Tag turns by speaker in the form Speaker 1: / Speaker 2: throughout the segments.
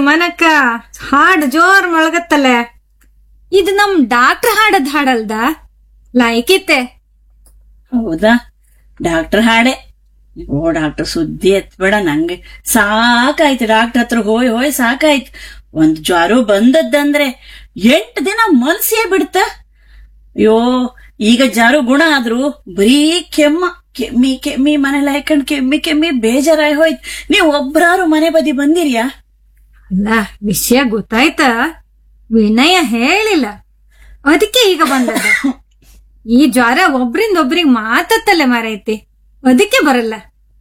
Speaker 1: ಸುಮನಕ್ಕ ಹಾಡ್ ಜೋರ್ ಮೊಳಗತ್ತಲೆ ಇದು ನಮ್ ಡಾಕ್ಟರ್ ಹಾಡದ್ ಹಾಡಲ್ದ ಲೈಕಿತ್ತೆ
Speaker 2: ಹೌದಾ ಡಾಕ್ಟರ್ ಹಾಡೆ ಓ ಡಾಕ್ಟರ್ ಸುದ್ದಿ ಎತ್ಬೇಡ ನಂಗೆ ಸಾಕಾಯ್ತು ಡಾಕ್ಟರ್ ಹತ್ರ ಹೋಯ್ ಹೋಯ್ ಸಾಕಾಯ್ತು ಒಂದ್ ಜ್ವರ ಬಂದದ್ದಂದ್ರೆ ಎಂಟು ದಿನ ಮನ್ಸೇ ಬಿಡ್ತ ಅಯ್ಯೋ ಈಗ ಜ್ವರ ಗುಣ ಆದ್ರೂ ಬರೀ ಕೆಮ್ಮ ಕೆಮ್ಮಿ ಕೆಮ್ಮಿ ಮನೇಲಿ ಹಾಕೊಂಡ್ ಕೆಮ್ಮಿ ಕೆಮ್ಮಿ ಬೇಜಾರಾಗಿ ಹೋಯ್ತು ನೀವ್ ಒಬ್ರಾರು ಮನೆ ಬದಿ ಬಂದಿರ್ಯಾ
Speaker 1: ಅಲ್ಲ ವಿಷಯ ಗೊತ್ತಾಯ್ತ ವಿನಯ ಹೇಳಿಲ್ಲ ಅದಕ್ಕೆ ಈಗ ಬಂದದ ಈ ಜ್ವರ ಒಬ್ರಿಂದ ಒಬ್ರಿಗೆ ಮಾತತ್ತಲೆ ಮಾರೈತಿ ಅದಕ್ಕೆ ಬರಲ್ಲ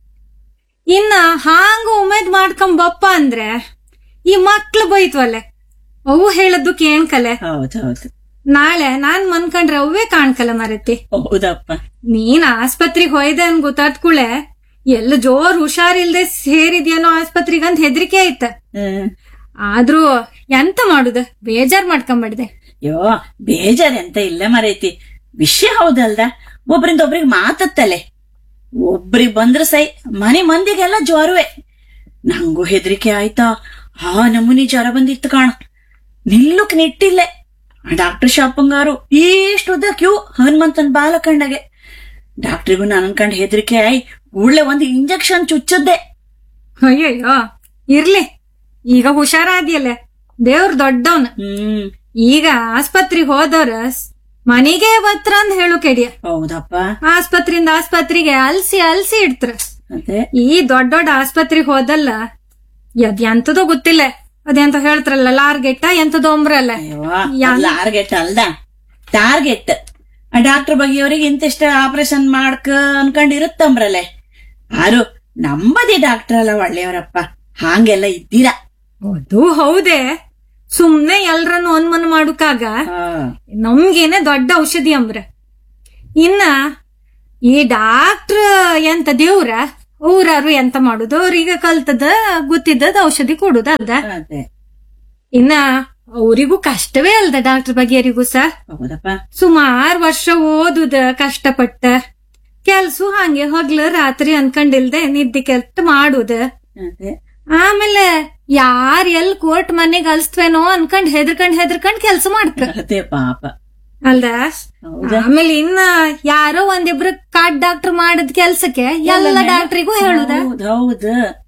Speaker 1: ಇನ್ನ ಹಾಂಗ ಉಮೇದ್ ಮಾಡ್ಕೊಂಡ್ ಬಪ್ಪ ಅಂದ್ರೆ ಈ ಮಕ್ಳು ಬೈತ್ವಲ್ಲೆ ಅವು ಹೇಳದ್ದು ಕೇಳ್ಕಲೆ
Speaker 2: ಹೌದ್ ಹೌದು
Speaker 1: ನಾಳೆ ನಾನ್ ಮನ್ಕಂಡ್ರೆ ಅವೇ ಕಾಣ್ಕಲ್ಲ ಮರೈತಿ
Speaker 2: ಹೌದಪ್ಪ
Speaker 1: ನೀನ್ ಆಸ್ಪತ್ರೆಗೆ ಹೋಯ್ದೆ ಅನ್ ಗೊತ್ತಾದ್ ಕೂಳೆ ಎಲ್ಲ ಜೋರ್ ಹುಷಾರಿಲ್ದೆ ಸೇರಿದ್ಯೇನೋ ಆಸ್ಪತ್ರೆಗೆ ಅಂತ ಹೆದರಿಕೆ ಆಯ್ತ
Speaker 2: ಹ್ಮ್
Speaker 1: ಆದ್ರೂ ಎಂತ ಮಾಡುದ ಬೇಜಾರ್ ಮಾಡ್ಕೊಂಬಿಡ್ದೆ
Speaker 2: ಅಯ್ಯೋ ಬೇಜಾರ್ ಎಂತ ಇಲ್ಲ ಮರೈತಿ ವಿಷಯ ಹೌದಲ್ದ ಒಬ್ರಿಂದ ಒಬ್ರಿಗೆ ಮಾತತ್ತಲೆ ಒಬ್ರಿಗೆ ಬಂದ್ರ ಸೈ ಮನೆ ಮಂದಿಗೆಲ್ಲ ಜ್ವರವೇ ನಂಗೂ ಹೆದರಿಕೆ ಆಯ್ತಾ ಆ ನಮೂನಿ ಜ್ವರ ಬಂದಿತ್ತು ಕಾಣ ನಿಲ್ಲುಕ್ ನಿಟ್ಟಿಲ್ಲೆ ಡಾಕ್ಟರ್ ಶಾಪಂಗಾರು ಇಷ್ಟು ಉದ್ದ ಕ್ಯೂ ಹನುಮಂತನ್ ಬಾಲ ಕಂಡಗೆ ಡಾಕ್ಟ್ರಿಗೂ ನಾನು ಅನ್ಕಂಡ್ ಹೆದರಿಕೆ ಆಯ್ ಕೂಡ್ಲೆ ಒಂದು ಇಂಜೆಕ್ಷನ್ ಚುಚ್ಚದ್ದೆ
Speaker 1: ಅಯ್ಯಯ್ಯೋ ಇರ್ಲಿ ಈಗ ಹುಷಾರಾದ್ಯಲ್ಲ ದೇವ್ರ ದೊಡ್ಡವನ್
Speaker 2: ಹ್ಮ್
Speaker 1: ಈಗ ಆಸ್ಪತ್ರೆಗೆ ಹೋದವ್ರ ಮನೆಗೆ ಬತ್ರ ಅಂತ ಹೇಳು ಕೆಡಿಯ
Speaker 2: ಹೌದಪ್ಪ
Speaker 1: ಆಸ್ಪತ್ರೆಯಿಂದ ಆಸ್ಪತ್ರೆಗೆ ಅಲ್ಸಿ ಅಲ್ಸಿ ಇಡ್ತ್ರ
Speaker 2: ಅದೇ
Speaker 1: ಈ ದೊಡ್ಡ ದೊಡ್ಡ ಆಸ್ಪತ್ರೆಗೆ ಹೋದಲ್ಲ ಅದ್ ಎಂತದೋ ಗೊತ್ತಿಲ್ಲ ಅದೆಂತ ಹೇಳ್ತಾರಲ್ಲ ಲಾರ್ಗೆಟ್ಟ ಎಂತದೋ ಅಂಬ್ರಲ್ಲ ಯಾ-
Speaker 2: ಟಾರ್ಗೆಟ್ ಅಲ್ದ ಟಾರ್ಗೆಟ್ ಆ ಡಾಕ್ಟರ್ ಬಗೆಯವರಿಗೆ ಇಂತಿಷ್ಟ ಆಪರೇಷನ್ ಮಾಡ್ಕ ಅನ್ಕೊಂಡಿರುತ್ತಂಬ್ರಲೆ ಆರು ನಂಬದಿ ಡಾಕ್ಟರ್ ಅಲ್ಲ ಒಳ್ಳೆಯವರಪ್ಪ ಹಾಂಗೆಲ್ಲ ಇದ್ದೀರಾ
Speaker 1: ಅದು ಹೌದೇ ಸುಮ್ನೆ ಎಲ್ರನ್ನು ಅನ್ಮನ್ ಮಾಡುಕಾಗ ನಮ್ಗೇನೆ ದೊಡ್ಡ ಔಷಧಿ ಅಂಬ್ರ ಇನ್ನ ಈ ಡಾಕ್ಟ್ರ್ ಎಂತ ದೇವ್ರ ಊರಾರು ಎಂತ ಮಾಡುದು ಅವ್ರೀಗ ಕಲ್ತದ ಗೊತ್ತಿದ್ದದ ಔಷಧಿ ಕೊಡುದ ಅಲ್ದ
Speaker 2: ಅದೇ
Speaker 1: ಇನ್ನ ಅವರಿಗೂ ಕಷ್ಟವೇ ಅಲ್ದ ಡಾಕ್ಟರ್ ಬಗೆಯರಿಗೂ ಸಹ
Speaker 2: ಹೌದಪ್ಪ
Speaker 1: ಸುಮಾರ್ ವರ್ಷ ಓದುದ ಕಷ್ಟಪಟ್ಟ ಕೆಲ್ಸು ಹಂಗೆ ಹಗ್ಲ ರಾತ್ರಿ ಅನ್ಕೊಂಡಿಲ್ದೆ ನಿದ್ದೆ ಕೆಲ್ಸ ಮಾಡುದ
Speaker 2: ಅದೇ
Speaker 1: ಆಮೇಲೆ ಯಾರ್ ಎಲ್ ಕೋರ್ಟ್ ಮನೆಗ್ ಅಲ್ಸ್ತ್ವೇನೋ ಅನ್ಕೊಂಡ್ ಹೆದರ್ಕೊಂಡ್ ಹೆದರ್ಕೊಂಡ್ ಕೆಲ್ಸ ಮಾಡ್ತ
Speaker 2: ಅದೇ ಪಾಪ
Speaker 1: ಅಲ್ದ
Speaker 2: ಹೌದಾ
Speaker 1: ಆಮೇಲೆ ಇನ್ನ ಯಾರೋ ಒಂದಿಬ್ರು ಕಾಡ್ ಡಾಕ್ಟರ್ ಮಾಡದ್ ಕೆಲ್ಸಕ್ಕೆ ಎಲ್ಲ ಡಾಕ್ಟ್ರಿಗೂ ಹೇಳುದ
Speaker 2: ಹೌದ್ ಹೌದ್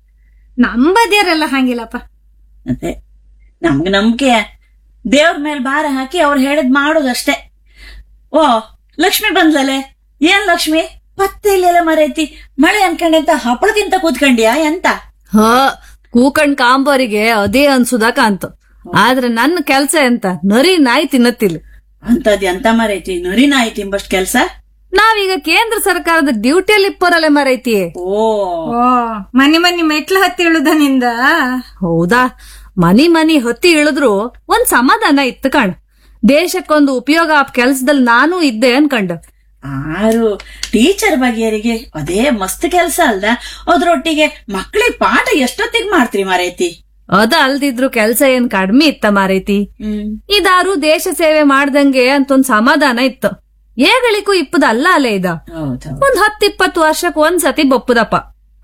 Speaker 1: ನಂಬದಿರಲ್ಲ ಹಂಗಿಲ್ಲಪ್ಪ
Speaker 2: ಅದೇ ನಮ್ಗ್ ನಂಬಿಕೆ ದೇವ್ರ ಮೇಲೆ ಭಾರ ಹಾಕಿ ಅವ್ರು ಹೇಳಿದ್ ಮಾಡೋದಷ್ಟೇ ಓ ಲಕ್ಷ್ಮಿ ಬಂದ್ಲಲೆ ಏನ್ ಲಕ್ಷ್ಮಿ ಪತ್ತೆ ಇಲ್ಲೆಲ್ಲ ಮರೈತಿ ಮಳೆ ಅನ್ಕೊಂಡೆ ಅಂತ ಹಪ್ಪಳ ತಿಂತ ಕೂತ್ಕೊಂಡ್ಯಾ ಎಂತ
Speaker 3: ಹ ಕೂಕಂಡ್ ಕಾಂಬರಿಗೆ ಅದೇ ಅನ್ಸುದ ಕಾಂತ ಆದ್ರೆ ನನ್ನ ಕೆಲ್ಸ ಎಂತ ನರಿ ನಾಯಿ ತಿನ್ನತ್ತಿಲ್ಲ
Speaker 2: ಅಂತದ್ ಎಂತ ಮರೈತಿ ನರಿನ ಆಯ್ತು ಎಂಬಷ್ಟ್ ಕೆಲ್ಸ
Speaker 3: ನಾವೀಗ ಕೇಂದ್ರ ಸರ್ಕಾರದ ಡ್ಯೂಟಿಯಲ್ಲಿ ಇಪ್ಪರಲೆ ಮರೈತಿ
Speaker 2: ಓ
Speaker 1: ಓ ಮನಿ ಮನಿ ಮೆಟ್ಲು ಹತ್ತಿ ಇಳುದ ನಿಂದ
Speaker 3: ಹೌದಾ ಮನಿ ಮನಿ ಹೊತ್ತಿ ಇಳಿದ್ರು ಒಂದ್ ಸಮಾಧಾನ ಇತ್ತು ಕಣ್ ದೇಶಕ್ಕೊಂದು ಉಪಯೋಗ ಆ ಕೆಲ್ಸದಲ್ಲಿ ನಾನು ಇದ್ದೆ ಅನ್ಕಂಡು
Speaker 2: ಆರು ಟೀಚರ್ ಬಗೆಯರಿಗೆ ಅದೇ ಮಸ್ತ್ ಕೆಲ್ಸ ಅಲ್ದ ಅದ್ರೊಟ್ಟಿಗೆ ಮಕ್ಳಿಗೆ ಪಾಠ ಎಷ್ಟೊತ್ತಿಗೆ ಮಾಡ್ತೀರಿ ಮರೈತಿ
Speaker 3: ಅದ ಅಲ್ದಿದ್ರು ಕೆಲ್ಸ ಏನ್ ಕಡ್ಮಿ ಇತ್ತ ಮಾರೈತಿ
Speaker 2: ಹ್ಮ್
Speaker 3: ಇದಾರು ದೇಶ ಸೇವೆ ಮಾಡ್ದಂಗೆ ಅಂತ ಒಂದ್ ಸಮಾಧಾನ ಇತ್ತು ಏಗಳಿಗೂ ಇಪ್ಪದ ಅಲ್ಲ ಅಲ್ಲೇ ಇದ
Speaker 2: ಹೌದು
Speaker 3: ಒಂದ್ ಹತ್ತಿಪ್ಪತ್ತು ವರ್ಷಕ್ ಒಂದ್ ಸತಿ ಬಪ್ಪುದಪ್ಪ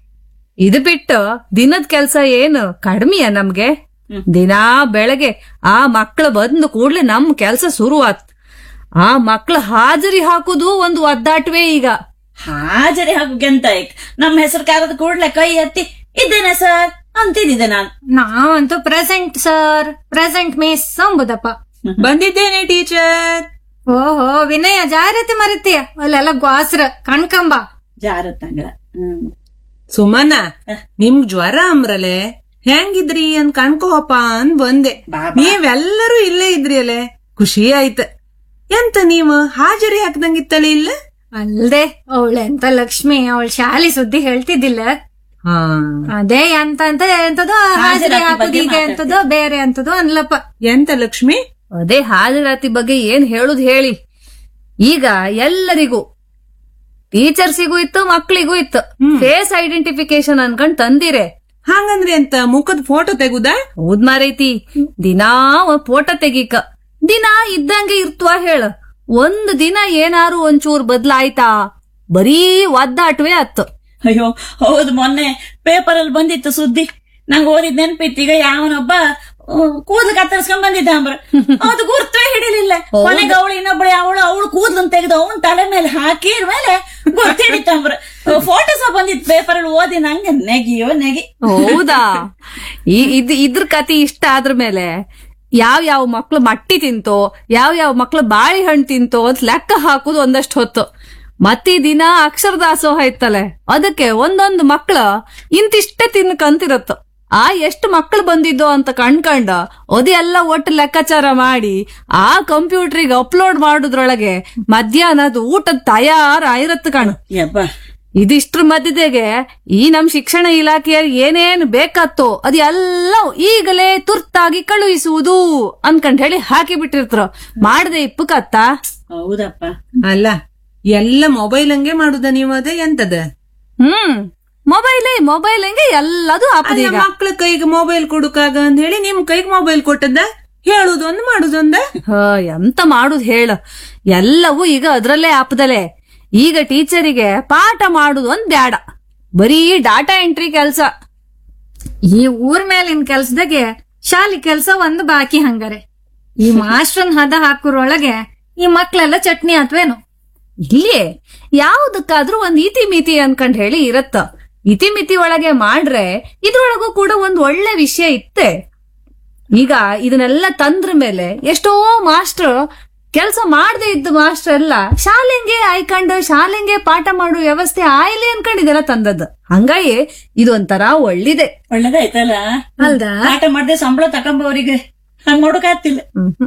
Speaker 3: ಇದು ಬಿಟ್ಟು ದಿನದ ಕೆಲ್ಸ ಏನು ಕಡ್ಮಿಯ ನಮ್ಗೆ
Speaker 2: ಹ್ಮ್.
Speaker 3: ದಿನಾ ಬೆಳಗ್ಗೆ ಆ ಮಕ್ಳು ಬಂದು ಕೂಡ್ಲೆ ನಮ್ ಕೆಲ್ಸ ಶುರುವಾತ್ ಆ ಮಕ್ಳು ಹಾಜರಿ ಹಾಕುದು ಒಂದು ಒದ್ದಾಟವೇ ಈಗ
Speaker 2: ಹಾಜರಿ ಹಾಕೋಕೆ ಅಂತ ಆಯ್ತು ನಮ್ಮ ಹೆಸರು ಕಾರದ ಕೂಡ್ಲೆ ಕೈ ಎತ್ತಿ ಇದ್ದೇನೆ ಸರ್ ಅಂತಿದ್ದೆ ನಾನು
Speaker 1: ನಾವಂತೂ ಪ್ರೆಸೆಂಟ್ ಸರ್ ಪ್ರೆಸೆಂಟ್ ಮಿಸ್ ಅಂಬುದಪ್ಪ
Speaker 4: ಬಂದಿದ್ದೇನೆ ಟೀಚರ್
Speaker 1: ಓಹೋ ವಿನಯ ಜಾರತಿ ಮರತೀಯ ಅಲ್ಲೆಲ್ಲ ಗ್ವಾಸ್ರ ಕಣ್ಕಂಬ
Speaker 2: ಜಾರತ್ತಂಗಳ ಹ್ಮ್
Speaker 4: ಸುಮನ ನಿಮ್ ಜ್ವರ ಅಂಬ್ರಲೆ ಹೆಂಗಿದ್ರಿ ಅಂತ ಕಣ್ಕೋಪ್ಪ ಅಂದ್ ಬಂದೆ
Speaker 2: ಬಾಬಾ.
Speaker 4: ನೀವೆಲ್ಲರೂ ಇಲ್ಲೇ ಇದ್ರಿ ಅಲೆ ಖುಷಿ ಆಯ್ತ ಎಂತ ನೀವು ಹಾಜರಿ ಹಾಕ್ದಂಗಿತ್ತಲ್ಲ ಇಲ್ಲ
Speaker 1: ಅಲ್ದೆ ಅವಳೆಂತ ಲಕ್ಷ್ಮಿ ಅವಳ ಶಾಲಿ ಸುದ್ದಿ ಹೇಳ್ತಿದ್ದಿಲ್ಲ
Speaker 4: ಹಾ
Speaker 1: ಅದೇ ಎಂತ ಅಂತ ಎಂತದೋ ಹಾಜರಿ
Speaker 2: ಹಾಜರಾತಿ
Speaker 1: ಹಾಕುದು
Speaker 2: ಬಗ್ಗೆ
Speaker 1: ಈಗ ಎಂತದೋ ಬೇರೆ ಎಂತದೋ ಅನ್ಲಪ್ಪ
Speaker 4: ಎಂತ ಲಕ್ಷ್ಮಿ
Speaker 3: ಅದೇ ಹಾಜರಾತಿ ಬಗ್ಗೆ ಏನ್ ಹೇಳುದ್ ಹೇಳಿ ಈಗ ಎಲ್ಲರಿಗೂ ಟೀಚರ್ಸಿಗೂ ಇತ್ತು ಮಕ್ಳಿಗೂ ಇತ್ತು ಫೇಸ್ ಐಡೆಂಟಿಫಿಕೇಶನ್ ಅನ್ಕೊಂಡ್ ತಂದಿರೆ
Speaker 4: ಹಂಗಂದ್ರೆ ಎಂತ ಮುಖದ ಫೋಟೋ ತೆಗುದಾ
Speaker 3: ಹೌದ್ ಮಾರೈತಿ ದಿನಾ ಒಂದ್ ಫೋಟೋ ತೆಗೀಕ ದಿನ ಇದ್ದಂಗೆ ಇರ್ತವಾ ಹೇಳ ಒಂದ್ ದಿನ ಏನಾರು ಒಂಚೂರ್ ಬದ್ಲಾಯ್ತಾ ಬರೀ ಒದ್ದಾಟವೇ ಅತ್ತು
Speaker 2: ಅಯ್ಯೋ ಹೌದು ಮೊನ್ನೆ ಪೇಪರ್ ಅಲ್ಲಿ ಬಂದಿತ್ತು ಸುದ್ದಿ ನಂಗೆ ಓದಿದ್ ನೆನ್ಪಿತ್ತು ಈಗ ಯಾವನೊಬ್ಬ ಕೂದಲು ಕತ್ತರಿಸ್ಕೊಂಡ್ ಬಂದಿದ್ದ ಅಂಬ್ರ ಅದು ಗುರ್ತೇ ಹಿಡಿಲಿಲ್ಲ ಕೊನೆಗೆ ಅವಳು ಇನ್ನೊಬ್ಬಳು ಅವಳು ಅವಳು ಕೂದಲನ್ನು ತೆಗೆದು ಅವನ ತಲೆ ಮೇಲೆ ಹಾಕಿದ ಮೇಲೆ ಗುರ್ತು ಹಿಡಿತಂಬ್ರ ಫೋಟೋ ಸಹ ಬಂದಿತ್ತು ಪೇಪರ್ ಅಲ್ಲಿ ಓದಿ ನಂಗೆ ನೆಗಿಯೋ ನೆಗಿ
Speaker 3: ಹೌದಾ ಈ ಇದ್ ಇದ್ರ ಕತಿ ಇಷ್ಟ ಆದ್ರ ಮೇಲೆ ಯಾವ ಯಾವ ಮಕ್ಳು ಮಟ್ಟಿ ತಿಂತೋ ಯಾವ ಯಾವ ಮಕ್ಳು ಬಾಳೆಹಣ್ಣು ತಿಂತೋ ಅಂತ ಲೆಕ್ಕ ಹಾಕುದು ಒಂದಷ್ಟು ಹೊತ್ತು ಮತ್ತಿ ದಿನ ಅಕ್ಷರ ದಾಸೋಹ ಇತ್ತಲೆ ಅದಕ್ಕೆ ಒಂದೊಂದು ಮಕ್ಳು ಇಂತಿಷ್ಟೇ ತಿನ್ಕಂತಿರತ್ತು ಆ ಎಷ್ಟು ಮಕ್ಳು ಬಂದಿದ್ದೋ ಅಂತ ಕಣ್ಕಂಡ ಅದೆಲ್ಲ ಒಟ್ಟು ಲೆಕ್ಕಾಚಾರ ಮಾಡಿ ಆ ಕಂಪ್ಯೂಟ್ರಿಗೆ ಅಪ್ಲೋಡ್ ಮಾಡುದ್ರೊಳಗೆ ಮಧ್ಯಾಹ್ನದ ಊಟದ ತಯಾರಾಗಿರತ್ತು ಕಣ್
Speaker 2: ಯಬ್ಬ
Speaker 3: ಇದಿಷ್ಟ್ರ ಮಧ್ಯದೆಗೆ ಈ ನಮ್ ಶಿಕ್ಷಣ ಇಲಾಖೆಯಲ್ಲಿ ಏನೇನ್ ಬೇಕಾತ್ತೋ ಅದೆಲ್ಲ ಈಗಲೇ ತುರ್ತಾಗಿ ಕಳುಹಿಸುವುದು ಅನ್ಕಂಡ್ ಹೇಳಿ ಹಾಕಿ ಬಿಟ್ಟಿರ್ತಾರ ಮಾಡದೆ ಇಪ್ಪಕತ್ತ
Speaker 2: ಹೌದಪ್ಪ
Speaker 4: ಅಲ್ಲ ಎಲ್ಲ ಮೊಬೈಲ್ ಹಂಗೆ ಮಾಡುದ ನೀವು ಅದೇ ಎಂತದ
Speaker 3: ಹ್ಮ್ ಮೊಬೈಲೇ ಮೊಬೈಲ್ ಹಂಗೆ ಎಲ್ಲದೂ
Speaker 4: ಅಲ್ಲ
Speaker 3: ಹಾಪದೀಗ
Speaker 4: ಮಕ್ಳ ಕೈಗೆ ಮೊಬೈಲ್ ಕೊಡುಕಾಗ ಅಂತ ಹೇಳಿ ನಿಮ್ ಕೈಗೆ ಮೊಬೈಲ್ ಕೊಟ್ಟದ ಹೇಳುದೊಂದು ಮಾಡುದೊಂದ
Speaker 3: ಹ, ಎಂತ ಮಾಡುದ್ ಹೇಳ ಎಲ್ಲವೂ ಈಗ ಅದ್ರಲ್ಲೇ ಆಪದಲೆ ಈಗ ಟೀಚರಿಗೆ ಪಾಠ ಮಾಡುದು ಒಂದ್ ಬ್ಯಾಡ ಬರೀ ಡಾಟಾ ಎಂಟ್ರಿ ಕೆಲ್ಸ
Speaker 1: ಈ ಊರ್ ಮೇಲಿನ ಕೆಲ್ಸದಾಗೆ ಶಾಲಿ ಕೆಲ್ಸ ಒಂದು ಬಾಕಿ ಹಂಗಾರೆ ಈ ಮಾಸ್ಟರ್ನ್ ಹದ ಹಾಕುರೊಳಗೆ ಈ ಮಕ್ಳೆಲ್ಲ ಚಟ್ನಿ ಆತ್ವೇನು
Speaker 3: ಇಲ್ಲೇ ಯಾವುದಕ್ಕಾದ್ರೂ ಒಂದ್ ಇತಿ ಮಿತಿ ಅನ್ಕೊಂಡ್ ಹೇಳಿ ಇರತ್ತ ಇತಿ ಮಿತಿ ಒಳಗೆ ಮಾಡ್ರೆ ಇದ್ರೊಳಗೂ ಕೂಡ ಒಂದ್ ಒಳ್ಳೆ ವಿಷಯ ಇತ್ತೆ ಈಗ ಇದನ್ನೆಲ್ಲ ತಂದ್ರ ಮೇಲೆ ಎಷ್ಟೋ ಮಾಸ್ಟರ್ ಕೆಲಸ ಮಾಡದೆ ಇದ್ದ ಮಾಸ್ಟರ್ ಎಲ್ಲ ಶಾಲೆಂಗೆ ಆಯ್ಕೊಂಡು ಶಾಲೆಂಗೆ ಪಾಠ ಮಾಡೋ ವ್ಯವಸ್ಥೆ ಆಯ್ಲಿ ಅನ್ಕೊಂಡ್ ಇದೆಲ್ಲ ತಂದದ್ದು ಹಂಗಾಗಿ ಇದೊಂಥರ ಒಳ್ಳಿದೆ
Speaker 2: ಒಳ್ಳೇದಾಯ್ತಲ್ಲ
Speaker 1: ಅಲ್ದಾ
Speaker 2: ಪಾಠ ಮಾಡದೆ ಸಂಬಳ ತಕೊಂಬವ್ರಿಗೆ ಹಂಗ್ ನೋಡಕಾಗ್ತಿಲ್ಲ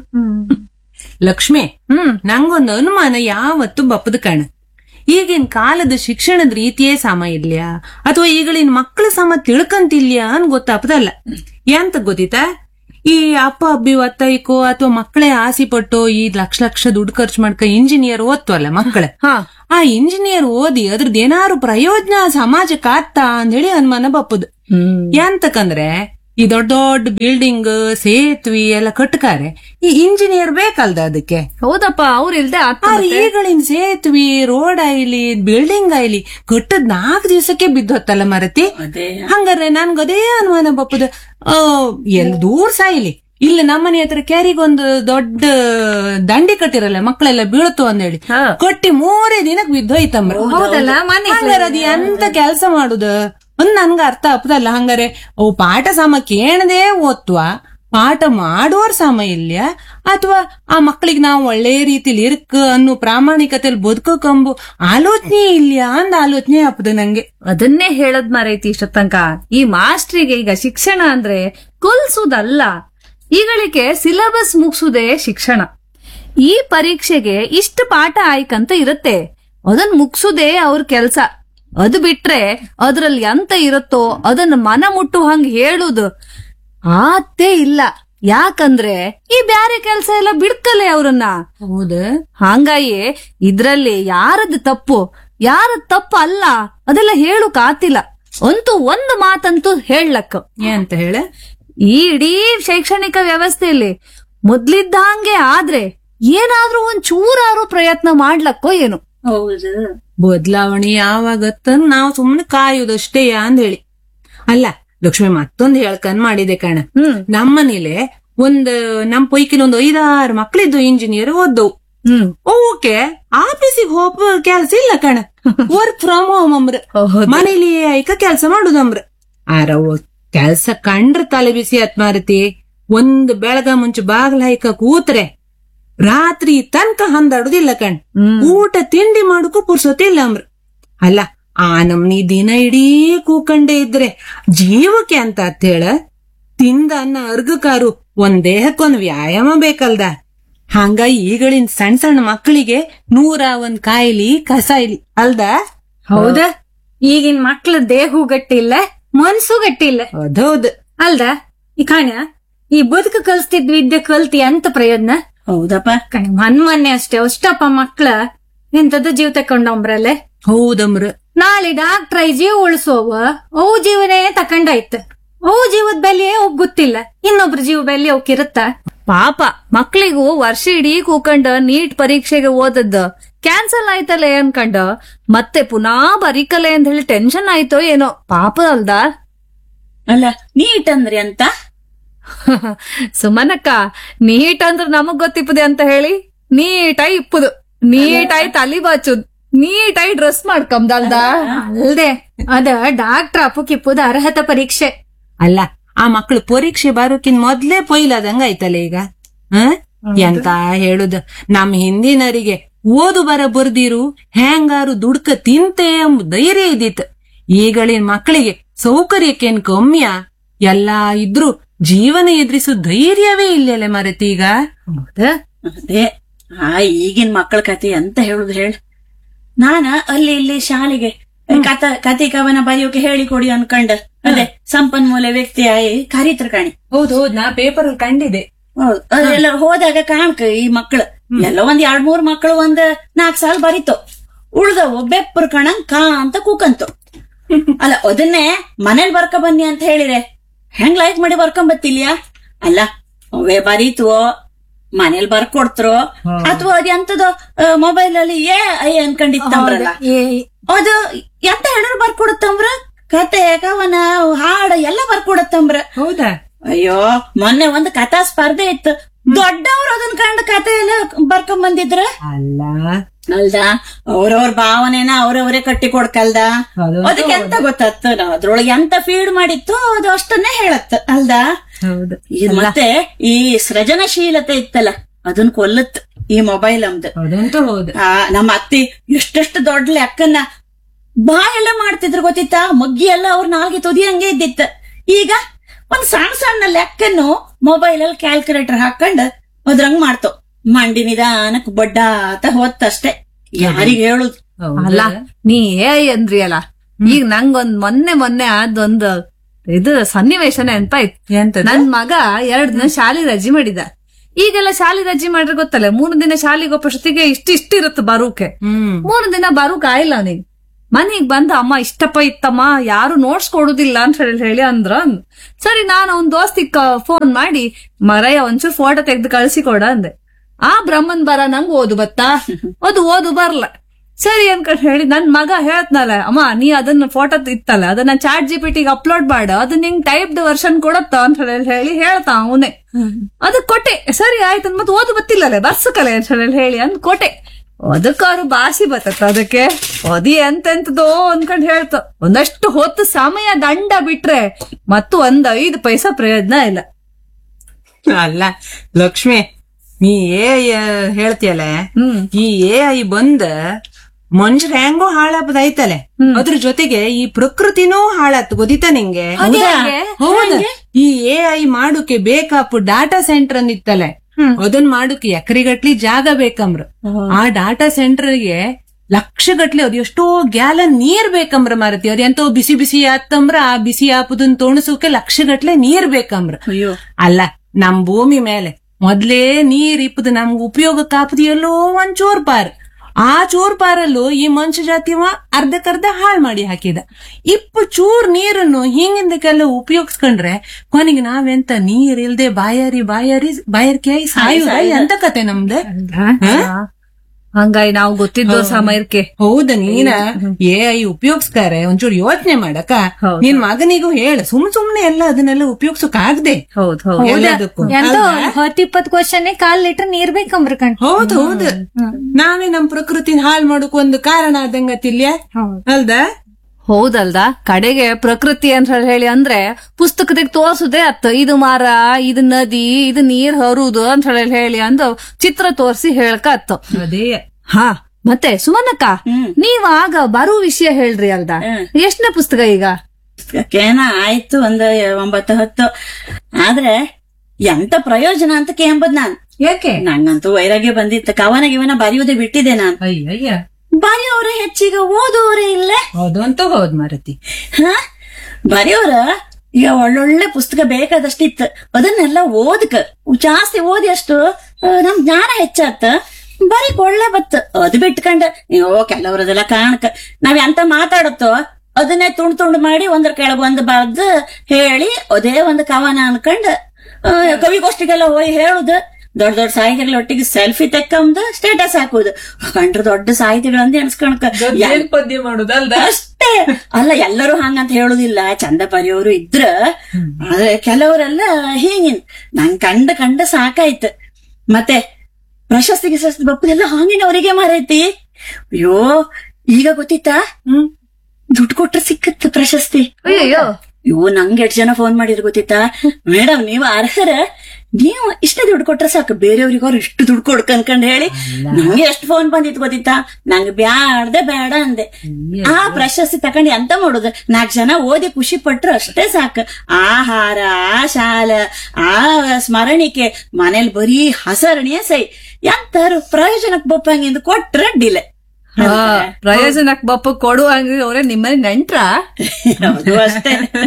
Speaker 4: ಲಕ್ಷ್ಮಿ
Speaker 3: ಹ್ಮ್
Speaker 4: ನಂಗೊಂದು ಅನುಮಾನ ಯಾವತ್ತು ಬಪ್ಪದ ಕಣ ಈಗಿನ ಕಾಲದ ಶಿಕ್ಷಣದ ರೀತಿಯೇ ಸಮ ಇಲ್ಯಾ ಅಥವಾ ಈಗಳಿನ ಮಕ್ಕಳ ಸಮ ತಿಳ್ಕಂತಿಲ್ಯಾ ಅನ್ ಗೊತ್ತಾಪದಲ್ಲ ಎಂತ ಗೊತ್ತಿತಾ ಈ ಅಪ್ಪ ಅಬ್ಬಿ ಒತ್ತಾಯ್ಕೋ ಅಥವಾ ಮಕ್ಕಳೇ ಆಸೆ ಪಟ್ಟು ಈ ಲಕ್ಷ ಲಕ್ಷ ದುಡ್ಡು ಖರ್ಚು ಮಾಡ್ಕ ಇಂಜಿನಿಯರ್ ಓದ್ತವಲ್ಲ ಮಕ್ಕಳ
Speaker 3: ಹಾ
Speaker 4: ಆ ಇಂಜಿನಿಯರ್ ಓದಿ ಅದ್ರದ್ದು ಏನಾರು ಪ್ರಯೋಜನ ಸಮಾಜಕ್ಕೆ ಆಗ್ತಾ ಅಂದೇಳಿ ಅನುಮಾನ ಬಪ್ಪದು
Speaker 3: ಹ್ಮ್
Speaker 4: ಎಂತಕಂದ್ರೆ ಈ ದೊಡ್ಡ ದೊಡ್ಡ ಬಿಲ್ಡಿಂಗ್ ಸೇತುವೆ ಎಲ್ಲ ಕಟ್ಕಾರೆ ಈ ಇಂಜಿನಿಯರ್ ಬೇಕಲ್ದ ಅದಕ್ಕೆ
Speaker 3: ಹೌದಪ್ಪ ಅವ್ರ ಇಲ್ದೆ ಆತ
Speaker 4: ಆದ್ರೆ ಈಗಳಿನ ಸೇತುವೆ ರೋಡ್ ಆಯ್ಲಿ ಬಿಲ್ಡಿಂಗ್ ಆಯ್ಲಿ ಕಟ್ಟದ್ ನಾಲ್ಕು ದಿವಸಕ್ಕೆ ಬಿದ್ದೊತ್ತಲ್ಲ ಮರತಿ
Speaker 2: ಅದೇ
Speaker 4: ಹಂಗಾರೆ ನನ್ಗದೇ ಅನುಮಾನ ಬಪ್ಪದ ಆ, ಎಲ್ ದೂರ ಸಾಯ್ಲಿ ಇಲ್ಲ ನಮ್ಮನೆ ಹತ್ರ ಕ್ಯಾರಿಗೊಂದು ದೊಡ್ಡ ದಂಡಿ ಕಟ್ಟಿರಲ್ಲ ಮಕ್ಕಳೆಲ್ಲ ಬೀಳತು ಅಂದೇಳಿ
Speaker 3: ಹಾ.
Speaker 4: ಕಟ್ಟಿ ಮೂರೇ ದಿನಕ್ ಬಿದ್ದೋಯ್ತಂಬ್ರ
Speaker 1: ಹೌದಲ್ಲ ಮನೆ
Speaker 4: ಹಂಗಾರೆ ಅದ್ ಎಂತ ಕೆಲ್ಸ ಮಾಡುದ ಒಂದ್ ನನ್ಗ ಅರ್ಥ ಆಗ್ತದಲ್ಲ ಹಂಗಾರೆ ಅವು ಪಾಠ ಸಮ ಕೇಳದೆ ಓದ್ತ್ವ ಪಾಠ ಮಾಡುವವ್ರ ಸಮ ಇಲ್ಯ ಅಥವಾ ಆ ಮಕ್ಕಳಿಗೆ ನಾವು ಒಳ್ಳೆ ರೀತಿಲಿ ಇರ್ಕ ಅನ್ನೋ ಪ್ರಾಮಾಣಿಕತೆಯಲ್ಲಿ ಬದುಕಂಬು ಆಲೋಚನೆ ಇಲ್ಯಾ ಅಂದ ಆಲೋಚನೆ ಆಗ್ತದೆ ನಂಗೆ
Speaker 3: ಅದನ್ನೇ ಹೇಳದ್ ಮಾರೈತಿ ಇಷ್ಟ ತನಕ ಈ ಮಾಸ್ಟ್ರಿಗೆ ಈಗ ಶಿಕ್ಷಣ ಅಂದ್ರೆ ಕಲ್ಸುದಲ್ಲ ಈಗಳಿಗೆ ಸಿಲೆಬಸ್ ಮುಗಿಸುದೇ ಶಿಕ್ಷಣ ಈ ಪರೀಕ್ಷೆಗೆ ಇಷ್ಟ ಪಾಠ ಆಯ್ಕಂತ ಇರುತ್ತೆ ಅದನ್ ಮುಗ್ಸುದೇ ಅವ್ರ ಕೆಲ್ಸ ಅದು ಬಿಟ್ರೆ ಅದ್ರಲ್ಲಿ ಎಂತ ಇರುತ್ತೋ ಅದನ್ನ ಮನ ಮುಟ್ಟು ಹಂಗ್ ಹೇಳುದು ಆತೇ ಇಲ್ಲ ಯಾಕಂದ್ರೆ ಈ ಬ್ಯಾರೆ ಕೆಲ್ಸ ಎಲ್ಲ ಬಿಡ್ಕಲೆ ಅವ್ರನ್ನ
Speaker 4: ಹೌದ
Speaker 3: ಹಂಗಾಗಿ ಇದ್ರಲ್ಲಿ ಯಾರದ್ ತಪ್ಪು ಯಾರದ್ ತಪ್ಪು ಅಲ್ಲ ಅದೆಲ್ಲ ಹೇಳುಕ್ ಆತಿಲ್ಲ ಅಂತೂ ಒಂದು ಮಾತಂತೂ ಹೇಳಕ್
Speaker 4: ಏನಂತ ಹೇಳ
Speaker 3: ಈ ಇಡೀ ಶೈಕ್ಷಣಿಕ ವ್ಯವಸ್ಥೆಯಲ್ಲಿ ಮೊದ್ಲಿದ್ದ ಹಂಗೆ ಆದ್ರೆ ಏನಾದ್ರೂ ಒಂದ್ ಚೂರಾರು ಪ್ರಯತ್ನ ಮಾಡ್ಲಕ್ಕೋ ಏನು
Speaker 2: ಹೌದು
Speaker 4: ಬದಲಾವಣೆ ಯಾವಾಗತ್ತ ನಾವು ಸುಮ್ನೆ ಕಾಯುದಷ್ಟೇ ಅಂದ್ ಹೇಳಿ ಅಲ್ಲ ಲಕ್ಷ್ಮಿ ಮತ್ತೊಂದ್ ಹೇಳ್ಕಂದ್ ಮಾಡಿದೆ ಕಣ
Speaker 3: ಹ್ಮ್
Speaker 4: ನಮ್ಮನೇಲೆ ಒಂದ್ ನಮ್ ಪೈಕಿನ ಒಂದು ಐದಾರು ಮಕ್ಳಿದ್ದು ಇಂಜಿನಿಯರ್ ಓದ್ದವು
Speaker 3: ಹ್ಮ್
Speaker 4: ಓಕೆ ಆಫೀಸಿಗೆ ಹೋಗ ಕೆಲ್ಸ ಇಲ್ಲ ಕಣ ವರ್ಕ್ ಫ್ರಮ್ ಹೋಮ್ ಅಂಬ್ರ
Speaker 3: ಹೌದು.
Speaker 4: ಮನೇಲಿ ಐಕ ಕೆಲ್ಸ ಮಾಡುದಂಬ್ರ ಆರವು ಕೆಲ್ಸ ಕಂಡ್ರ ತಲೆ ಬಿಸಿ ಆತ್ ಮಾರತಿ ಒಂದ್ ಬೆಳಗ ಮುಂಚೆ ಬಾಗ್ಲ ಹಾಯ್ಕ ಕೂತ್ರೆ ರಾತ್ರಿ ತನಕ ಹಂದಾಡುದಿಲ್ಲ ಕಣ್
Speaker 3: ಹ್ಮ್.
Speaker 4: ಊಟ ತಿಂಡಿ ಮಾಡಕ್ಕೂ ಪುರ್ಸೊತ್ತಿಲ್ಲ ಅಂಬ್ರ ಅಲ್ಲ ಆ ನಮ್ನಿ ದಿನ ಇಡೀ ಕೂಕಂಡೇ ಇದ್ರೆ ಜೀವಕ್ಕೆ ಅಂತ ಹೇಳ ತಿಂದ ಅನ್ನ ಅರ್ಗಕಾರು ಒಂದ್ ದೇಹಕ್ಕೊಂದ್ ವ್ಯಾಯಾಮ ಬೇಕಲ್ದ ಹಂಗ ಈಗಳಿನ ಸಣ್ಣ ಸಣ್ಣ ಮಕ್ಕಳಿಗೆ ನೂರ ಒಂದ್ ಕಾಯಿಲಿ ಕಸಾಯಿಲಿ ಅಲ್ದ
Speaker 1: ಹೌದಾ ಈಗಿನ ಮಕ್ಳ ದೇಹು ಗಟ್ಟಿಲ್ಲ ಮನ್ಸು ಗಟ್ಟಿಲ್ಲ
Speaker 4: ಅದೌದ್
Speaker 1: ಅಲ್ದ ಈ ಕಾಣ ಈ ಬದುಕು ಕಲ್ಸ್ತಿದ್ ವಿದ್ಯೆ ಕಲ್ತಿ ಅಂತ ಪ್ರಯೋಜನ
Speaker 2: ಹೌದಪ್ಪ
Speaker 1: ಕಣೆ ಮನ್ ಮೊನ್ನೆ ಅಷ್ಟೇ ಅಷ್ಟಪ್ಪ ಮಕ್ಳ ಎಂತದ ಜೀವ ತಕೊಂಡಂಬ್ರಲ್ಲೇ
Speaker 4: ಹೌದಮ್ರ
Speaker 1: ನಾಳೆ ಡಾಕ್ಟ್ರ ಈ ಜೀವ ಉಳಿಸೋವ ಅವು ಜೀವನೇ ತಕೊಂಡಾಯ್ತು ಅವು ಜೀವದ ಬೆಲೆ ಅವ್ ಗೊತ್ತಿಲ್ಲ ಇನ್ನೊಬ್ರ ಜೀವ ಬೆಲೆ ಅವಕ್ಕಿರುತ್ತ
Speaker 3: ಪಾಪ ಮಕ್ಳಿಗೂ ವರ್ಷ ಇಡೀ ಕೂಕಂಡ ನೀಟ್ ಪರೀಕ್ಷೆಗೆ ಓದದ್ದ ಕ್ಯಾನ್ಸಲ್ ಆಯ್ತಲ್ಲ ಅನ್ಕಂಡ ಮತ್ತೆ ಪುನಾ ಬರೀಕಲೆ ಅಂತ ಹೇಳಿ ಟೆನ್ಷನ್ ಆಯ್ತೋ ಏನೋ ಪಾಪ ಅಲ್ದಾ
Speaker 2: ಅಲ್ಲ ನೀಟ್ ಅಂದ್ರಿ ಅಂತ
Speaker 3: ಸುಮನಕ್ಕ ನೀಟ್ ಅಂದ್ರ ನಮಗ್ ಗೊತ್ತಿಪ್ಪದೆ ಅಂತ ಹೇಳಿ ನೀಟಾಗಿ ಇಪ್ಪುದು ನೀಟಾಗಿ ತಲಿ ಬಾಚುದ್ ನೀಟಾಗಿ ಡ್ರೆಸ್ ಮಾಡ್ಕಂದಲ್ದ
Speaker 1: ಅಲ್ದೆ ಅದ ಡಾಕ್ಟರ್ ಅಪ್ಪಕ್ಕಿಪ್ಪುದ ಅರ್ಹತಾ ಪರೀಕ್ಷೆ
Speaker 4: ಅಲ್ಲ ಆ ಮಕ್ಳು ಪರೀಕ್ಷೆ ಬರೋಕಿನ್ ಮೊದ್ಲೇ ಪೊಯ್ಲಾದಂಗ ಆಯ್ತಲ್ಲ ಈಗ ಹ ಎಂತ ಹೇಳುದ ನಮ್ ಹಿಂದಿನರಿಗೆ ಓದು ಬರ ಬರ್ದಿರು ಹೆಂಗಾರು ದುಡ್ಕ ತಿಂತೆ ಎಂಬ ಧೈರ್ಯ ಇದ್ದಿತ್ತು ಈಗಳಿನ ಮಕ್ಕಳಿಗೆ ಸೌಕರ್ಯಕ್ಕೇನ್ ಕಮ್ಮಿಯ ಎಲ್ಲಾ ಇದ್ರು ಜೀವನ ಎದುರಿಸೋ ಧೈರ್ಯವೇ ಇಲ್ಲಲೆ ಮರತೀಗ
Speaker 1: ಹೌದಾ
Speaker 2: ಅದೇ ಆ ಈಗಿನ ಮಕ್ಕಳ ಕತೆ ಅಂತ ಹೇಳುದು ಹೇಳ ನಾನ ಅಲ್ಲಿ ಇಲ್ಲಿ ಶಾಲೆಗೆ ಕಥ ಕತೆ ಕವನ ಬರೆಯೋಕೆ ಹೇಳಿಕೊಡಿ ಅನ್ಕೊಂಡ ಅದೇ ಸಂಪನ್ಮೂಲ ವ್ಯಕ್ತಿ ಆಗಿ ಕರೀತ್ರ ಕಾಣಿ
Speaker 4: ಹೌದು ನಾ ಪೇಪರ್ ಅಲ್ಲಿ ಕಂಡಿದೆ
Speaker 2: ಹೌದು ಅದೆಲ್ಲ ಹೋದಾಗ ಕಾಣ್ಕ ಈ ಮಕ್ಕಳು ಎಲ್ಲ ಒಂದ್ ಎರಡ್ ಮೂರ್ ಮಕ್ಕಳು ಒಂದ್ ನಾಲ್ಕ್ ಸಾಲ ಬರೀತು ಉಳ್ದವು ಬೆಪ್ಪರ್ ಕಣಂಗ್ ಕಾ ಅಂತ ಕೂಕಂತು ಅಲ್ಲ ಅದನ್ನೇ ಮನೇಲಿ ಬರ್ಕ ಬನ್ನಿ ಅಂತ ಹೇಳಿದ್ರೆ ಹೆಂಗ್ ಲೈಕ್ ಮಾಡಿ ಬರ್ಕೊಂಡ್ ಬತ್ತಿಲ್ಯಾ ಅಲ್ಲ ಅವೇ ಬರೀತುವೋ ಮನೇಲಿ ಬರ್ಕೊಡ್ತ್ರೋ ಅಥವಾ ಅದ್ ಎಂತದೋ ಮೊಬೈಲ್ ಅಲ್ಲಿ ಏ ಐ ಅನ್ಕೊಂಡಿತ್ತಂಬ್ರಲ್ಲ
Speaker 1: ಏ-
Speaker 2: ಅದು ಎಂತ ಹೇಳಿದ್ರು ಬರ್ಕೊಡತ್ತಂಬ್ರ ಕತೆ ಕವನ ಹಾಡು ಎಲ್ಲ ಬರ್ಕೊಡತ್ತಂಬ್ರ
Speaker 4: ಹೌದಾ
Speaker 2: ಅಯ್ಯೋ ಮೊನ್ನೆ ಒಂದು ಕಥಾ ಸ್ಪರ್ಧೆ ಇತ್ತು ದೊಡ್ಡವ್ರು ಅದನ್ನ ಕಂಡು ಕತೆ ಎಲ್ಲ ಬರ್ಕೊಂಡ್ ಬಂದಿದ್ರ
Speaker 4: ಅಲ್ಲ
Speaker 2: ಅಲ್ದ ಅವ್ರವ್ರ ಭಾವನೆನ ಅವ್ರವ್ರೇ ಕಟ್ಟಿ ಕೊಡ್ಕಲ್ದ
Speaker 4: ಅದು
Speaker 2: ಅದಕ್ಕೆ ಎಂತ ಗೊತ್ತಾಗ್ತ ಅದ್ರೊಳಗೆ ಎಂತ ಫೀಡ್ ಮಾಡಿತ್ತು ಅದು ಅಷ್ಟನ್ನೇ ಹೇಳತ್ತ ಅಲ್ದ
Speaker 4: ಹೌದು
Speaker 2: ಇದು ಮತ್ತೆ ಈ ಸೃಜನಶೀಲತೆ ಇತ್ತಲ್ಲ ಅದನ್ನ ಕೊಲ್ಲತ್ ಈ ಮೊಬೈಲ್ ಅಮ್ದು
Speaker 4: ಅದಂತೂ ಹೌದು
Speaker 2: ಆ, ನಮ್ಮ ಅತ್ತಿ ಎಷ್ಟೆಷ್ಟು ದೊಡ್ಡ ಲೆಕ್ಕನ್ನ ಬಾಯೆಲ್ಲ ಮಾಡ್ತಿದ್ರು ಗೊತ್ತಿತ್ತಾ ಮಗ್ಗಿ ಎಲ್ಲ ಅವ್ರ ನಾಲ್ಗೆ ತುದಿ ಹಂಗೆ ಇದ್ದಿತ್ತ ಈಗ ಒಂದ್ ಸಣ್ಣ ಸಣ್ಣ ಲೆಕ್ಕನ್ನು ಮೊಬೈಲ್ ಅಲ್ಲಿ ಕ್ಯಾಲ್ಕುಲೇಟರ್ ಹಾಕೊಂಡ್ ಅದ್ರಂಗ್ ಮಾಡ್ತು ಮಂಡಿ ನಿಧಾನಕ್ ಬಡ್ಡ ಅಂತ ಹೋತಷ್ಟೇ ಯಾರಿಗ್ ಹೇಳುದು
Speaker 3: ಅಲ್ಲ ನೀ ಏ ಅಂದ್ರಿ ಅಲ್ಲ ಈಗ ನಂಗೊಂದ್ ಮೊನ್ನೆ ಮೊನ್ನೆ ಅದೊಂದು ಇದು ಸನ್ನಿವೇಶನ ನೆನ್ಪಾಯ್ತು
Speaker 4: ಎಂತದ
Speaker 3: ನನ್ ಮಗ ಎರಡ್ ದಿನ ಶಾಲೆ ರಜೆ ಮಾಡಿದ ಈಗೆಲ್ಲ ಶಾಲೆ ರಜೆ ಮಾಡ್ರೆ ಗೊತ್ತಲ್ಲ ಮೂರು ದಿನ ಶಾಲೆಗೆ ಒಪ್ಪಷ್ಟೊತ್ತಿಗೆ ಇಷ್ಟ ಇಷ್ಟ ಇರುತ್ತೆ ಬರೋಕೆ
Speaker 4: ಹ್ಮ್
Speaker 3: ಮೂರು ದಿನ ಬರೋಕ್ ಆಯಿಲ್ಲ ಅವನಿಗೆ ಮನೆಗ್ ಬಂದ ಅಮ್ಮ ಇಷ್ಟಪ್ಪ ಇತ್ತಮ್ಮ ಯಾರು ನೋಟ್ಸ್ ಕೊಡುದಿಲ್ಲ ಅಂತ ಹೇಳಿ ಹೇಳಿ ಅಂದ್ರ ಅಂದ್. ಸರಿ ನಾನು ಅವ್ನ್ ದೋಸ್ತಿಗ್ ಫೋನ್ ಮಾಡಿ ಮರಯ್ಯ ಒಂಚೂರು ಫೋಟೋ ತೆಗ್ದು ಕಳ್ಸಿ ಕೊಡ ಅಂದೆ ಆ ಬ್ರಹ್ಮನ್ ಬರ ನಂಗ್ ಓದು ಬತ್ತಾ ಅದು ಓದು ಬರ್ಲ ಸರಿ ಅನ್ಕೊಂಡ್ ಹೇಳಿ ನನ್ ಮಗ ಹೇಳ್ತನಲ್ಲ ಅಮ್ಮ ನೀ ಅದನ್ನ ಫೋಟೋ ಇತ್ತಲ್ಲ ಅದನ್ನ ಚಾಟ್ ಜಿ ಪಿ ಟಿಗೆ ಅಪ್ಲೋಡ್ ಮಾಡ ಅದು ನಿಂಗ್ ಟೈಪ್ಡ್ ವರ್ಷನ್ ಕೊಡತ್ತ ಅಂತ ಹೇಳಿ ಹೇಳಿ ಹೇಳ್ತಾ ಅವನೇ ಅದಕ್ ಕೊಟ್ಟೆ ಸರಿ ಆಯ್ತು ಮತ್ತೆ ಓದು ಬತ್ತಿಲ್ಲಲ್ಲ ಬರ್ಸಕಲೆ ಅಂತ ಹೇಳಿ ಹೇಳಿ ಅಂದ್ ಕೊಟ್ಟೆ ಅದಕ್ಕೆ ಅವ್ರು ಬಾಸಿ ಬತ್ತತ್ತ ಅದಕ್ಕೆ ಅದಿ ಎಂತೆಂತದೋ ಅನ್ಕೊಂಡ್ ಹೇಳ್ತ ಒಂದಷ್ಟು ಹೊತ್ತು ಸಮಯ ದಂಡ ಬಿಟ್ರೆ ಮತ್ತು ಒಂದ್ ಐದು ಪೈಸಾ ಪ್ರಯೋಜನ ಇಲ್ಲ
Speaker 4: ಅಲ್ಲ ಲಕ್ಷ್ಮಿ ನೀ ಏ ಹೇಳ್ತಿಯಲ್ಲ
Speaker 3: ಹ್ಮ್
Speaker 4: ಈ ಎ ಐ ಬಂದ ಮನುಷ್ಯರ ಹೆಂಗೋ ಹಾಳಾಪದೈತಲೆ ಅದ್ರ ಜೊತೆಗೆ ಈ ಪ್ರಕೃತಿನೂ ಹಾಳಾತ್ ಗೊತ್ತಿತ್ತ ನಿಂಗೆ ಹೌದ ಈ ಎ ಐ ಮಾಡೋಕೆ ಬೇಕಾಪು ಡಾಟಾ ಸೆಂಟರ್ ಅಂದಿತ್ತಲೆ ಅದನ್ ಮಾಡೋಕೆ ಎಕರೆಗಟ್ಲಿ ಜಾಗ ಬೇಕಂಬ್ರ ಆ ಡಾಟಾ ಸೆಂಟರ್ಗೆ ಲಕ್ಷಗಟ್ಲೆ ಅದ್ ಎಷ್ಟೋ ಗ್ಯಾಲನ್ ನೀರ್ ಬೇಕಂಬ್ರ ಮಾರತಿ ಅದ್ ಎಂತೋ ಬಿಸಿ ಬಿಸಿ ಆತ್ತಂಬ್ರ ಆ ಬಿಸಿ ಆಪದನ್ ತೋಣಸೋಕೆ ಲಕ್ಷಗಟ್ಲೆ ನೀರ್ ಬೇಕಂಬ್ರ
Speaker 2: ಅಯ್ಯೋ
Speaker 4: ಅಲ್ಲ ನಮ್ ಭೂಮಿ ಮೇಲೆ ಮೊದ್ಲೇ ನೀರ್ ಇಪ್ಪದು ನಮ್ಗ್ ಉಪಯೋಗಕ್ಕೆ ಆಪದು ಎಲ್ಲೋ ಒಂದ್ ಚೋರ್ ಪಾರ್ ಆ ಚೋರ್ ಪಾರಲ್ಲೂ ಈ ಮನುಷ್ಯ ಜಾತಿವ ಅರ್ಧಕ್ಕರ್ಧ ಹಾಳ್ ಮಾಡಿ ಹಾಕಿದ ಇಪ್ಪು ಚೂರ್ ನೀರನ್ನು ಹಿಂಗಿಂದಕ್ಕೆಲ್ಲ ಉಪಯೋಗಿಸ್ಕೊಂಡ್ರೆ ಕೊನೆಗೆ ನಾವೆಂತ ನೀರ್ ಇಲ್ದೆ ಬಾಯಾರಿ ಬಾಯಾರಿ ಬಾಯಾರಿಕೆ ಆಗಿ ಸಾಯುದ ಎಂತ ಕತೆ ನಮ್ದು
Speaker 3: ಹಂಗಾಗಿ ನಾವು ಗೊತ್ತಿದ್ದೋ ಸಮಯಕ್ಕೆ
Speaker 4: ಹೌದ ನೀನ ಎ ಐ ಉಪಯೋಗಿಸ್ತಾರೆ ಒಂಚೂರು ಯೋಚನೆ ಮಾಡಕ
Speaker 3: ಹೌದು.
Speaker 4: ನಿನ್ ಮಗನಿಗೂ ಹೇಳ ಸುಮ್ ಸುಮ್ನೆ ಎಲ್ಲ ಅದನ್ನೆಲ್ಲ ಉಪಯೋಗಿಸೋಕ್ ಆಗದೆ
Speaker 3: ಹೌದ್ ಹೌದ್
Speaker 4: ಎಲ್ಲದಕ್ಕೂ
Speaker 1: ಎಂತ ಹತ್ತು ಇಪ್ಪತ್ ಕ್ವಶನ್ ಕಾಲ್ ಲೀಟರ್ ನೀರ್ ಬೇಕಂಬ್ರ ಕಣ್
Speaker 4: ಹೌದು ಹೌದು ನಾವೇ ನಮ್ ಪ್ರಕೃತಿನ ಹಾಳು ಮಾಡೋಕ್ ಒಂದು ಕಾರಣ ಆದಂಗತಿಲ್ಯ ಅಲ್ದ
Speaker 3: ಹೌದಲ್ದ ಕಡೆಗೆ ಪ್ರಕೃತಿ ಅಂತ ಹೇಳಿ ಹೇಳಿ ಅಂದ್ರೆ ಪುಸ್ತಕದಾಗ ತೋರ್ಸುದೇ ಅತ್ತ ಇದು ಮರ ಇದು ನದಿ ಇದು ನೀರ್ ಹರುದು ಅಂತ ಹೇಳಿ ಹೇಳಿ ಅಂದು ಚಿತ್ರ ತೋರ್ಸಿ ಹೇಳ್ಕ ಅತ್ತ
Speaker 4: ಅದೇ
Speaker 3: ಹಾ ಮತ್ತೆ ಸುಮನಕ್ಕ ನೀವ್ ಆಗ ಬರೋ ವಿಷಯ ಹೇಳ್ರಿ ಅಲ್ದ ಎಷ್ಟನೇ ಪುಸ್ತಕ ಈಗ
Speaker 2: ಕೇನ ಆಯ್ತು ಒಂದ್ ಒಂಬತ್ತು ಹತ್ತು ಆದ್ರೆ ಎಂತ ಪ್ರಯೋಜನ ಅಂತ ಕೇಂಬದ್ ನಾನ್
Speaker 4: ಯಾಕೆ
Speaker 2: ನಂಗಂತೂ ವೈರಾಗ್ಯ ಬಂದಿತ್ತು ಕವನ ಗಿವನ ಬರೆಯುವುದೇ ಬಿಟ್ಟಿದೆ ನಾನು
Speaker 4: ಅಯ್ಯಯ್ಯ
Speaker 2: ಬರೆಯೋರೆ ಹೆಚ್ಚಿಗೆ ಓದುವವರೇ ಇಲ್ಲೇ
Speaker 4: ಹೌದು ಅಂತ ಹೌದ್ ಮಾರತಿ
Speaker 2: ಹ ಬರೆಯೋರ ಈಗ ಒಳ್ಳೊಳ್ಳೆ ಪುಸ್ತಕ ಬೇಕಾದಷ್ಟಿತ್ತು ಅದನ್ನೆಲ್ಲ ಓದಕ ಜಾಸ್ತಿ ಓದಿ ಅಷ್ಟು ಆ, ನಮ್ ಜ್ಞಾನ ಹೆಚ್ಚಾತ ಬರೀ ಒಳ್ಳೆ ಬತ್ತು ಅದು ಬಿಟ್ಕೊಂಡ ಅಯ್ಯೋ ಕೆಲವರದೆಲ್ಲ ಕಾಣಕ ನಾವ್ ಎಂತ ಮಾತಾಡುತ್ತೋ ಅದನ್ನೇ ತುಂಡ್ ತುಂಡ್ ಮಾಡಿ ಒಂದ್ರ ಕೆಳಗ್ ಒಂದ್ ಬರ್ದು ಹೇಳಿ ಅದೇ ಒಂದು ಕವನ ಅನ್ಕೊಂಡ್ ಆ, ಕವಿಗೋಷ್ಠಿಗೆಲ್ಲ ಹೋಗಿ ಹೇಳುದು ದೊಡ್ಡ ದೊಡ್ಡ ಸಾಹಿತಿಗಳ ಒಟ್ಟಿಗೆ ಸೆಲ್ಫಿ ತೆಕ್ಕಂದು ಸ್ಟೇಟಸ್ ಹಾಕುದು ಕಂಡ್ರೆ ದೊಡ್ಡ ಸಾಹಿತಿಗಳಂತ ಎಣಿಸ್ಕೊಳಕ
Speaker 4: ಏನ್ ಪದ್ಯ ಮಾಡುದಲ್ದ
Speaker 2: ಅಷ್ಟೇ ಅಲ್ಲ ಎಲ್ಲರೂ ಹಂಗಂತ ಹೇಳುದಿಲ್ಲ ಚಂದ ಬರೆಯೋರು ಇದ್ರ ಆದ್ರೆ ಕೆಲವರೆಲ್ಲ ಹೀಗಿನ್ ನಂಗ್ ಕಂಡ ಕಂಡ ಸಾಕಾಯ್ತು ಮತ್ತೆ ಪ್ರಶಸ್ತಿ ಗಿಶಸ್ತಿ ಬಪ್ಪದೆಲ್ಲ ಹಾಂಗಿನವರಿಗೆ ಮಾರೈತಿ ಅಯ್ಯೋ ಈಗ ಗೊತ್ತಿತ್ತಾ
Speaker 4: ಹ್ಮ್
Speaker 2: ದುಡ್ಡು ಕೊಟ್ರೆ ಸಿಕ್ಕತ್ತು ಪ್ರಶಸ್ತಿ
Speaker 3: ಅಯ್ಯೋ
Speaker 2: ಇವು ನಂಗೆ ಎಷ್ಟು ಜನ ಫೋನ್ ಮಾಡಿದ್ರು ಗೊತ್ತಿತ್ತಾ ಮೇಡಮ್ ನೀವು ಅರ್ಹರ ನೀವು ಇಷ್ಟೇ ದುಡ್ಡು ಕೊಟ್ರೆ ಸಾಕು ಬೇರೆಯವ್ರಿಗೆ ಅವ್ರು ಇಷ್ಟು ದುಡ್ಡು ಕೊಡ್ಕ ಅನ್ಕೊಂಡ್ ಹೇಳಿ ನಂಗೆ ಎಷ್ಟು ಫೋನ್ ಬಂದಿತ್ತು ಗೊತ್ತಿತ್ತಾ ನಂಗೆ ಬ್ಯಾಡ್ದೆ ಬೇಡ ಅಂದೆ ಆ ಪ್ರಶಸ್ತಿ ತಕೊಂಡ್ ಎಂತ ಮಾಡುದು ನಾಲ್ಕು ಜನ ಓದಿ ಖುಷಿ ಪಟ್ರು ಅಷ್ಟೇ ಸಾಕು ಆಹಾರ ಆ ಶಾಲ ಆ ಸ್ಮರಣಿಕೆ ಮನೇಲಿ ಬರೀ ಹಸರಣಿಯ ಸೈ ಎಂತಾರು ಪ್ರಯೋಜನಕ್ಕೆ ಬಪ್ಪಂಗಿಂದ ಕೊಟ್ರೆ ಡಿಲೆ
Speaker 3: ಹಾ, ಪ್ರಯೋಜನಕ್ ಬಪ್ಪ ಕೊಡು ಹಂಗ ಅವ್ರೆ ನಿಮ್ಮನೆ ನೆಂಟ್ರ
Speaker 2: ಅದು ಅಷ್ಟೇ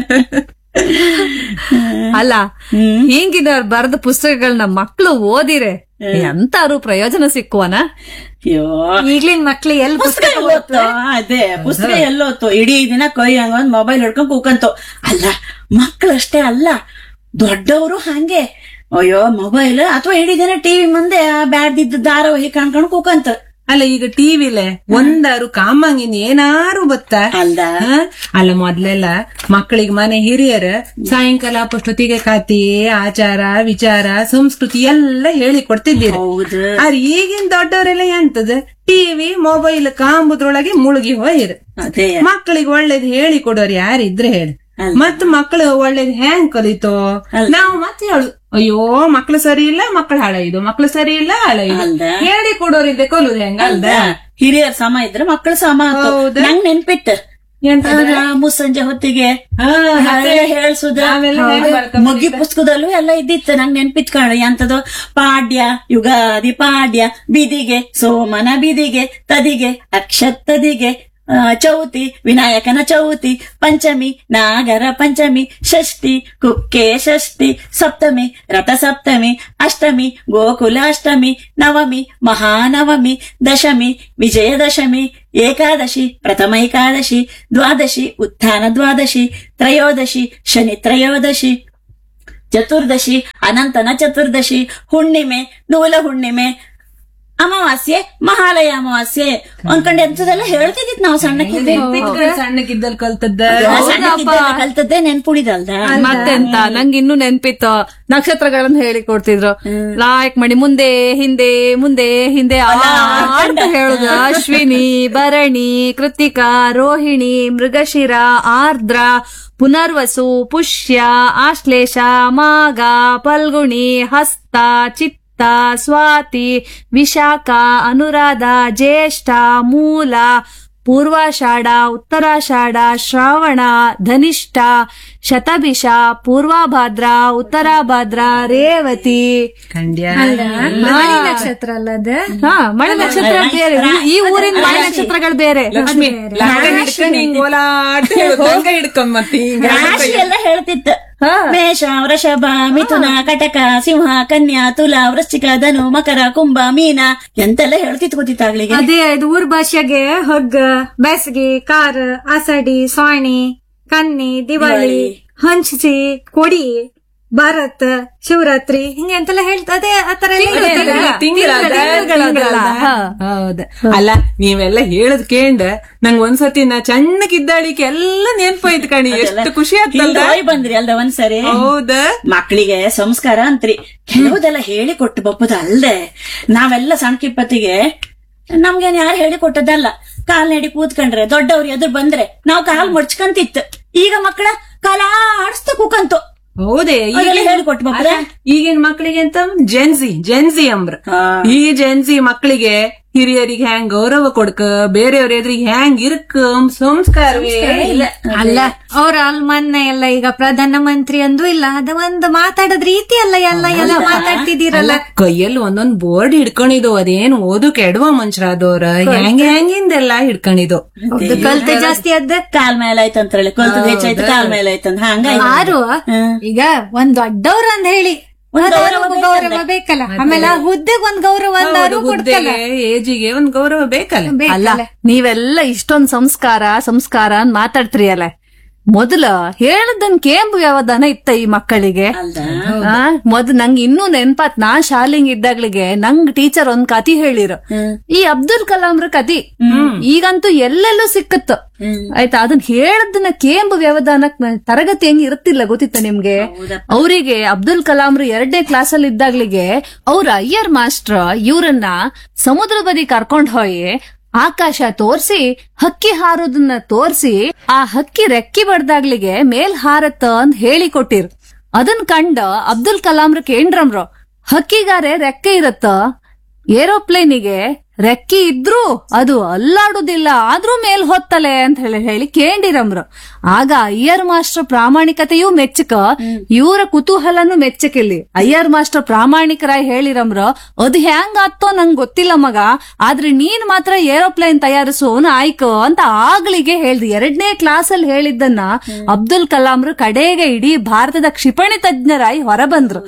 Speaker 3: ಅಲ್ಲ
Speaker 2: ಹ್ಮ್
Speaker 3: ಹಿಂಗಿನವ್ರು ಬರೆದ ಪುಸ್ತಕಗಳನ್ನ ಮಕ್ಳು ಓದಿರೆ ಎಂತಾರು ಪ್ರಯೋಜನ ಸಿಕ್ಕುವನ
Speaker 2: ಅಯ್ಯೋ
Speaker 1: ಈಗ್ಲಿನ ಮಕ್ಳು ಎಲ್
Speaker 2: ಪುಸ್ತಕ ಓದ್ತು ಅದೇ ಪುಸ್ತಕ ಎಲ್ಲೋತು ಇಡೀ ದಿನ ಕೈ ಹಂಗ ಒಂದ್ ಮೊಬೈಲ್ ಹಿಡ್ಕೊಂಡ್ ಕೂಕಂತು ಅಲ್ಲ ಮಕ್ಕಳಷ್ಟೇ ಅಲ್ಲ ದೊಡ್ಡವರು ಹಂಗೆ ಅಯ್ಯೋ ಮೊಬೈಲ್ ಅಥವಾ ಇಡೀ ದಿನ ಟಿವಿ ಮುಂದೆ ಆ ಬ್ಯಾಡ್ದಿದ್ದ ಧಾರಾವಾಹಿ ಕಾಣ್ಕೊಂಡು ಕೂಕಂತ
Speaker 4: ಅಲ್ಲ ಈಗ ಟಿವಿಲೆ ಒಂದಾರು ಕಾಮಂಗಿನ್ ಏನಾರು ಬತ್ತ
Speaker 2: ಅಲ್ದ
Speaker 4: ಹ? ಅಲ್ಲ ಮೊದ್ಲೆಲ್ಲ ಮಕ್ಕಳಿಗೆ ಮನೆ ಹಿರಿಯರ ಸಾಯಂಕಾಲ ಅಪ್ಪಷ್ಟೊತ್ತಿಗೆ ಕತೆ ಆಚಾರ ವಿಚಾರ ಸಂಸ್ಕೃತಿ ಎಲ್ಲ ಹೇಳಿ ಕೊಡ್ತಿದ್ದೀರಿ
Speaker 2: ಹೌದು
Speaker 4: ಆದ್ರೆ ಈಗಿನ ದೊಡ್ಡವರೆಲ್ಲ ಎಂತದ ಟಿವಿ ಮೊಬೈಲ್ ಕಾಂಬುದ್ರೊಳಗೆ ಮುಳುಗಿ ಹೋಯ್ರು
Speaker 2: ಅದೇ
Speaker 4: ಮಕ್ಕಳಿಗೆ ಒಳ್ಳೇದ್ ಹೇಳಿ ಕೊಡೋರು ಯಾರಿದ್ರೆ ಹೇಳಿ
Speaker 2: ಅಲ್ಲ.
Speaker 4: ಮತ್ ಮಕ್ಕಳು ಒಳ್ಳೇದ್ ಹೆಂಗ್ ಕಲಿತೋ
Speaker 2: ಅಲ್ಲ.
Speaker 4: ನಾವು ಮತ್ತೆ ಹೇಳು ಅಯ್ಯೋ ಮಕ್ಳು ಸರಿ ಇಲ್ಲ ಮಕ್ಳು ಹಾಳಾಯ್ದು ಮಕ್ಳು ಸರಿ ಇಲ್ಲ ಹಾಳಾಯ್ದು
Speaker 2: ಅಲ್ದ?
Speaker 4: ಹೇಳಿ ಕೊಡೋರಿದ್ದೆ ಕಲುದು ಹೆಂಗ ಅಲ್ದ
Speaker 2: ಹಿರಿಯರ್ ಸಮ ಇದ್ರೆ ಮಕ್ಕಳು ಸಮ ಆತು.
Speaker 4: ಹೌದು.
Speaker 2: ನಂಗ್ ನೆನ್ಪಿತ್ತು
Speaker 4: ಎಂತ
Speaker 2: ಆ, ಮುಸ್ಸಂಜೆ ಹೊತ್ತಿಗೆ
Speaker 4: ಹಾ, ಮತ್ತೆ
Speaker 2: ಹೇಳ್ಸುದ
Speaker 4: ನಾವೆಲ್ಲ ಹೆಂಗ್ ಬರ್ಕೊಂಡ್
Speaker 2: ಮುಗ್ಗಿ ಪುಸ್ತಕದಲ್ಲೂ ಎಲ್ಲ ಇದ್ದಿತ್ತು ನಂಗೆ ನೆನ್ಪಿತ್ ಕಾಣ ಎಂತದೋ ಪಾಡ್ಯ ಯುಗಾದಿ ಪಾಡ್ಯ ಬಿದಿಗೆ ಸೋಮನ ಬಿದಿಗೆ ತದಿಗೆ ಅಕ್ಷತದಿಗೆ ಆ, ಚೌತಿ ವಿನಾಯಕನ ಚೌತಿ ಪಂಚಮಿ ನಾಗರ ಪಂಚಮಿ ಷಷ್ಠಿ ಕುಕ್ಕೆ ಷಷ್ಠಿ ಸಪ್ತಮಿ ರಥ ಸಪ್ತಮಿ ಅಷ್ಟಮಿ ಗೋಕುಲಾಷ್ಟಮಿ ನವಮಿ ಮಹಾನವಮಿ ದಶಮಿ ವಿಜಯದಶಮಿ ಏಕಾದಶಿ ಪ್ರಥಮ ಏಕಾದಶಿ ದ್ವಾದಶಿ ಉತ್ಥಾನ ದ್ವಾದಶಿ ತ್ರಯೋದಶಿ ಶನಿ ತ್ರಯೋದಶಿ ಚತುರ್ದಶಿ ಅನಂತನ ಚತುರ್ದಶಿ ಹುಣ್ಣಿಮೆ ನೂಲ ಹುಣ್ಣಿಮೆ ಅಮಾವಾಸ್ಯೆ ಮಹಾಲಯ ಅಮಾವಾಸ್ಯೆ ಅನ್ಕೊಂಡ್ ಎಂತದೆಲ್ಲ ಹೇಳ್ತಿದ್ದಿತ್ ನಾವು ಸಣ್ಣಕ್ಕಿದ್ದೆ
Speaker 4: ಸಣ್ಣಕ್ಕಿದ್ದಲ್ಲಿ ಕಲ್ತದ್ದ
Speaker 2: ಸಣ್ಣಕ್ಕಿದ್ದಾಗ ಕಲ್ತದ್ದೇ ನೆನ್ಪುಳಿದಲ್ದ
Speaker 3: ಮತ್ತೆಂತ ನಂಗೆ ಇನ್ನೂ ನೆನ್ಪಿತ್ತು ನಕ್ಷತ್ರಗಳನ್ನ ಹೇಳಿ ಕೊಡ್ತಿದ್ರು ಲಾಯಕ್ ಮಾಡಿ ಮುಂದೆ ಹಿಂದೆ ಮುಂದೆ ಹಿಂದೆ ಆ ಅಂತ ಹೇಳುದು ಅಶ್ವಿನಿ ಭರಣಿ ಕೃತಿಕಾ ರೋಹಿಣಿ ಮೃಗಶಿರ ಆರ್ದ್ರ ಪುನರ್ವಸು ಪುಷ್ಯ ಆಶ್ಲೇಷ ಮಾಘ ಫಲ್ಗುಣಿ ಹಸ್ತ ಚಿತ್ತ ಸ್ವಾತಿ ವಿಶಾಖ ಅನುರಾಧ ಜ್ಯೇಷ್ಠ ಮೂಲ ಪೂರ್ವಾಷಾಢ ಉತ್ತರಾಷಾಢ ಶ್ರಾವಣ ಧನಿಷ್ಠ ಶತಭಿಷ ಪೂರ್ವಭಾದ್ರ ಉತ್ತರಾಭಾದ್ರ ರೇವತಿ
Speaker 4: ಖಂಡ್ಯ
Speaker 1: ಮಳಿ ನಕ್ಷತ್ರ ಅಲ್ಲ ಅದ
Speaker 3: ಹಾ ಮಳೆ ನಕ್ಷತ್ರ ಬೇರೆ ಈ ಊರಿನ ಮಳೆ ನಕ್ಷತ್ರಗಳು ಬೇರೆ
Speaker 4: ಲಕ್ಷ್ಮಿ ಲಂಗ ಹಿಡ್ಕೊಂಡು ಹಿಂಗ್ ಓಲಾಟ ಹೇಳುದು. ಲಂಗ ಹಿಡ್ಕೊಂಡ್ ಮತ್ತೆ ಹಿಂಗ
Speaker 2: ರಾಶಿ ಎಲ್ಲ ಹೇಳ್ತಿತ್ತು ಮೇಷ ವೃಷಭ ಮಿಥುನ ಕಟಕ ಸಿಂಹ ಕನ್ಯಾ ತುಲಾ ವೃಶ್ಚಿಕ ಧನು ಮಕರ ಕುಂಭ ಮೀನ ಎಂತೆಲ್ಲ ಹೇಳ್ತಿತ್ತು ಗೊತ್ತಿತ್ತಾಗ್ಲಿಗೆ
Speaker 1: ಅದೇ ಇದು ಊರ್ ಭಾಷೆಗೆ ಹಗ್ಗ ಬೇಸಿಗೆ ಕಾರ ಆಸಡಿ ಸಾಣಿ ಕನ್ನಿ ದಿವಾಳಿ ಹಂಚಿ ಕೊಡಿ ಭಾರತ್ ಶಿವರಾತ್ರಿ ಹಿಂಗೆ ಅಂತೆಲ್ಲ ಹೇಳ್ತಾ ಅದೇ ಆತರ ಎಲ್ಲ ಇರುತ್ತಲ್ಲ.
Speaker 4: ತಿಂಗಳದ
Speaker 3: ತಿಂಗಳದಲ್ಲ. ಹಾ.
Speaker 4: ಹೌದ ಅಲ್ಲ ನೀವೆಲ್ಲ ಹೇಳದ್ ಕೇಂಡ್ ನಂಗ್ ಒಂದ್ಸತಿ ನಾ ಸಣ್ಣಕ್ಕಿದ್ದಾಳಿಕೆ ಎಲ್ಲ ನೆನ್ಪಾಯ್ತು ಕಣಿ ಎಷ್ಟು ಖುಷಿ ಆಗ್ತಲ್ಲ
Speaker 2: ಹಿಂಗ್ ಹೋಯ್ ಬಂದ್ರಿ ಅಲ್ದ ಒಂದ್ಸರಿ
Speaker 4: ಹೌದ
Speaker 2: ಮಕ್ಕಳಿಗೆ ಸಂಸ್ಕಾರ ಅಂತ್ರಿ ಕೆಲವುದೆಲ್ಲ ಹೇಳಿ ಕೊಟ್ಟು ಬಪ್ಪದ ಅಲ್ದೆ ನಾವೆಲ್ಲ ಸಣ್ಕಿಪ್ಪತ್ತಿಗೆ ನಮ್ಗೇನ್ ಯಾರು ಹೇಳಿ ಕೊಟ್ಟದಲ್ಲ ಕಾಲ್ ನಡಿ ಕೂತ್ಕೊಂಡ್ರೆ ದೊಡ್ಡವ್ರು ಎದುರು ಬಂದ್ರೆ ನಾವು ಕಾಲ್ ಮಡ್ಚ್ಕಂತಿತ್ತು ಈಗ ಮಕ್ಕಳ ಕಾಲ ಆಡಿಸ್ತಾ ಕೂಕಂತು
Speaker 4: ಹೌದೇ
Speaker 2: ಅದೆಲ್ಲ ಹೇಳ್ಕೊಟ್ಟು ಬಪ್ಪದ?
Speaker 4: ಈಗಿನ ಮಕ್ಕಳಿಗೆ ಅಂತ ಜೆನ್ಸಿ ಜೆನ್ಸಿ ಅಂಬ್ರ
Speaker 2: ಹಾ.
Speaker 4: ಈ ಜೆನ್ಸಿ ಮಕ್ಕಳಿಗೆ ಹಿರಿಯರಿಗೆ ಹ್ಯಾಂಗ್ ಗೌರವ ಕೊಡ್ಕ ಬೇರೆಯವ್ರ ಎದುರಿಗೆ ಹ್ಯಾಂಗ್ ಇರ್ಕ ಸಂಸ್ಕಾರವೇ ಇಲ್ಲ
Speaker 1: ಅಲ್ಲ ಅವ್ರ ಅಲ್ಲಿ ಮೊನ್ನೆ ಎಲ್ಲ ಈಗ ಪ್ರಧಾನ ಮಂತ್ರಿ ಅಂದು ಇಲ್ಲ ಅದ ಒಂದು ಮಾತಾಡೋದ್ ರೀತಿ ಅಲ್ಲ ಎಲ್ಲ ಎಲ್ಲ ಮಾತಾಡ್ತಿದ್ದೀರಲ್ಲ
Speaker 4: ಕೈಯಲ್ಲಿ ಒಂದೊಂದ್ ಬೋರ್ಡ್ ಹಿಡ್ಕೊಂಡಿದ್ದು ಅದೇನು ಓದಕ್ ಎಡವ ಮನುಷ್ಯರಾದವ್ರ ಹೆಂಗ್ ಹೆಂಗಿಂದೆಲ್ಲ ಹಿಡ್ಕೊಂಡಿದ್ದು
Speaker 1: ಹೌದು, ಕಲ್ತೆ ಜಾಸ್ತಿ ಅದ
Speaker 2: ಕಾಲ್ ಮೇಲೆ ಆಯ್ತಂತ್ರಳಿ ಕಲ್ತದ ಹೆಚ್ಚಾಯ್ತು ಕಾಲ್ ಮೇಲೆ ಆಯ್ತಂತ ಹಂಗ
Speaker 1: ಆರು ಈಗ ಒಂದ್ ದೊಡ್ಡವ್ರು ಅಂದ್ ಹೇಳಿ ಅದವ್ರಿಗೂ ಗೌರವ ಬೇಕಲ್ಲ ಆಮೇಲೆ ಆ ಹುದ್ದೆಗ್ ಒಂದ್ ಗೌರವ ಅಂದಾರು ಕೊಡ್ತಲ್ಲ
Speaker 4: ಏಜಿಗೆ ಒಂದ್ ಗೌರವ ಬೇಕಲ್ಲ
Speaker 3: ಅಲ್ಲ ನೀವೆಲ್ಲ ಇಷ್ಟೊಂದ್ ಸಂಸ್ಕಾರ ಸಂಸ್ಕಾರ ಅಂತ ಮಾತಾಡ್ತೀರಿ ಅಲ್ಲ ಮೊದಲ ಹೇಳದನ್ ಕೇಂಬು ವ್ಯವಧಾನ ಇತ್ತ ಈ ಮಕ್ಕಳಿಗೆ
Speaker 2: ಅಲ್ದ
Speaker 3: ಆ, ಮೊದ್ ನಂಗೆ ಇನ್ನೂ ನೆನ್ಪಾತ್ ನಾ ಶಾಲೆಂಗ್ ಇದ್ದಾಗ್ಲಿಗೆ ನಂಗ್ ಟೀಚರ್ ಒಂದ್ ಕತಿ ಹೇಳಿರು ಈ ಅಬ್ದುಲ್ ಕಲಾಂರ ಕತಿ ಈಗಂತೂ ಎಲ್ಲೆಲ್ಲೂ ಸಿಕ್ಕತ್ತು ಆಯ್ತಾ ಅದನ್ನ ಹೇಳದನ್ನ ಕೇಂಬು ವ್ಯವಧಾನಕ್ ನ- ತರಗತಿ ಹೆಂಗ್ ಇರುತ್ತಿಲ್ಲ ಗೊತ್ತಿತ್ತ ನಿಮ್ಗೆ ಅವರಿಗೆ ಅಬ್ದುಲ್ ಕಲಾಂರು ಎರಡನೇ ಕ್ಲಾಸ್ ಅಲ್ಲಿ ಇದ್ದಾಗ್ಲಿಗೆ ಅವ್ರ ಅಯ್ಯರ್ ಮಾಸ್ಟರ್ ಇವ್ರನ್ನ ಸಮುದ್ರ ಬದಿ ಕರ್ಕೊಂಡ್ ಹೋಗಿ ಆಕಾಶ ತೋರ್ಸಿ ಹಕ್ಕಿ ಹಾರೋದನ್ನ ತೋರ್ಸಿ ಆ ಹಕ್ಕಿ ರೆಕ್ಕಿ ಬಡ್ದಾಗ್ಲಿಗೆ ಮೇಲ್ ಹಾರತ್ತ ಅಂತ ಹೇಳಿ ಕೊಟ್ಟಿರ್ ಅದನ್ ಕಂಡ ಅಬ್ದುಲ್ ಕಲಾಂರ ಕೇಂದ್ರಮ್ರು ಹಕ್ಕಿಗಾರೆ ರೆಕ್ಕೆ ಇರತ್ತ ಏರೋಪ್ಲೇನಿಗೆ ರೆಕ್ಕಿ ಇದ್ರೂ ಅದು ಅಲ್ಲಾಡುದಿಲ್ಲ ಆದ್ರೂ ಮೇಲ್ ಹೊತ್ತಲೆ ಅಂತ ಹೇಳಿ ಹೇಳಿ ಕೇಂಡಿರಮ್ರು ಆಗ ಅಯ್ಯರ್ ಮಾಸ್ಟರ್ ಪ್ರಾಮಾಣಿಕತೆಯೂ ಮೆಚ್ಚಕ ಇವರ ಕುತೂಹಲನು ಮೆಚ್ಚಕಿಲ್ಲಿ ಅಯ್ಯರ್ ಮಾಸ್ಟರ್ ಪ್ರಾಮಾಣಿಕರಾಗಿ ಹೇಳಿರಮ್ರ ಅದ್ ಹೆಂಗ್ ಆತ್ತೋ ನಂಗ್ ಗೊತ್ತಿಲ್ಲ ಮಗ ಆದ್ರೆ ನೀನ್ ಮಾತ್ರ ಏರೋಪ್ಲೇನ್ ತಯಾರಿಸೋನು ಆಯ್ಕೋ ಅಂತ ಆಗ್ಲಿಗೆ ಹೇಳ್ದಿ ಎರಡನೇ ಕ್ಲಾಸ್ ಅಲ್ಲಿ ಹೇಳಿದ್ದನ್ನ ಅಬ್ದುಲ್ ಕಲಾಂರು ಕಡೆಗೆ ಇಡೀ ಭಾರತದ ಕ್ಷಿಪಣಿ ತಜ್ಞರಾಗಿ ಹೊರಬಂದ್ರು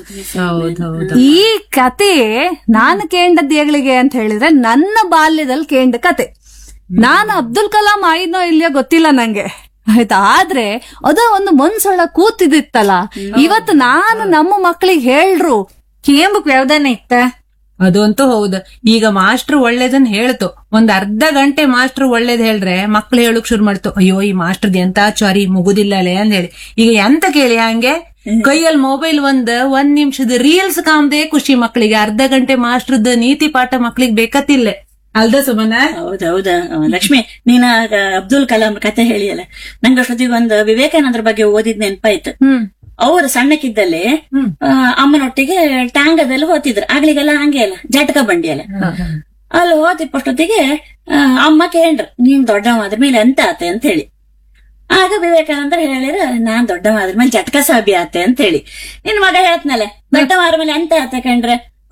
Speaker 3: ಈ ಕತೆ ನಾನು ಕೇಂಡದ್ ಏಗ್ಲಿಗೆ ಅಂತ ಹೇಳಿದ್ರೆ ನನ್ನ ಬಾಲ್ಯದಲ್ಲಿ ಕೇಂಡ ಕತೆ ನಾನು ಅಬ್ದುಲ್ ಕಲಾಂ ಆಯ್ನೋ ಇಲ್ಲಯೋ ಗೊತ್ತಿಲ್ಲ ನಂಗೆ ಆಯ್ತಾ ಆದ್ರೆ ಅದ ಒಂದು ಮನ್ಸೊಳ ಕೂತಿದಿತ್ತಲ್ಲ ಇವತ್ತು ನಾನು ನಮ್ಮ ಮಕ್ಕಳಿಗೆ ಹೇಳ್ರು
Speaker 1: ಕೇಂಬಕ್ ವ್ಯವಧಾನ ಇತ್ತ
Speaker 4: ಅದಂತೂ ಹೌದು ಈಗ ಮಾಸ್ಟರ್ ಒಳ್ಳೇದನ್ ಹೇಳ್ತು ಒಂದ್ ಅರ್ಧ ಗಂಟೆ ಮಾಸ್ಟರ್ ಒಳ್ಳೇದ್ ಹೇಳ್ರೆ ಮಕ್ಳು ಹೇಳಕ್ ಶುರು ಮಾಡ್ತು ಅಯ್ಯೋ ಈ ಮಾಸ್ಟರ್ದ್ ಎಂತ ಚಾರಿ ಮುಗುದಿಲ್ಲಲೇ ಅಂತ ಹೇಳಿ ಈಗ ಎಂತ ಕೇಳಿ ಹಂಗೆ ಕೈಯಲ್ಲಿ ಮೊಬೈಲ್ ಒಂದ್ ಒಂದ್ ನಿಮಿಷದ ರೀಲ್ಸ್ ಕಾಮ್ದೆ ಖುಷಿ ಮಕ್ಳಿಗೆ ಅರ್ಧ ಗಂಟೆ ಮಾಸ್ಟರ್ದ ನೀತಿ ಪಾಠ ಮಕ್ಳಿಗೆ ಬೇಕತ್ತಿಲ್ಲ ಅಲ್ದ ಸುಮನ
Speaker 2: ಹೌದೌದ ಲಕ್ಷ್ಮಿ ನೀನ ಆಗ ಅಬ್ದುಲ್ ಕಲಾಂ ಕತೆ ಹೇಳಿಯಲ್ಲ ನಂಗೆ ಅಷ್ಟೊತ್ತಿಗೆ ಒಂದು ವಿವೇಕಾನಂದರ ಬಗ್ಗೆ ಓದಿದ್ ನೆನ್ಪಾಯ್ತು
Speaker 3: ಹ್ಮ್
Speaker 2: ಅವರು ಸಣ್ಣಕ್ಕಿದ್ದಲ್ಲಿ ಆ, ಅಮ್ಮನೊಟ್ಟಿಗೆ ಟ್ಯಾಂಗದಲ್ಲಿ ಹೋತಿದ್ರು ಆಗ್ಲಿಗೆಲ್ಲ ಹಂಗೆ ಅಲ್ಲ ಜಟಕ ಬಂಡಿ ಅಲ್ಲ ಅಲ್ಲಿ ಹೋದಿಪ್ಪಷ್ಟೊತ್ತಿಗೆ ಆ, ಅಮ್ಮ ಕೇಂದ್ರ ನೀನ್ ದೊಡ್ಡವಾದ್ರ ಮೇಲೆ ಎಂತ ಆತೆ ಅಂತ ಹೇಳಿ ಆಗ ವಿವೇಕಾನಂದ್ರ ಹೇಳಿರ ನಾನ್ ದೊಡ್ಡವಾದ್ರ ಮೇಲೆ ಜಟಕ ಸಾಬಿ ಆತೆ ಅಂತ ಹೇಳಿ ನಿನ್ ಮಗ ಹೇಳ್ತನಲ್ಲ ದೊಡ್ಡವಾದ್ರ ಮೇಲೆ ಎಂತ ಆತೆ ಕಂಡ್ರೆ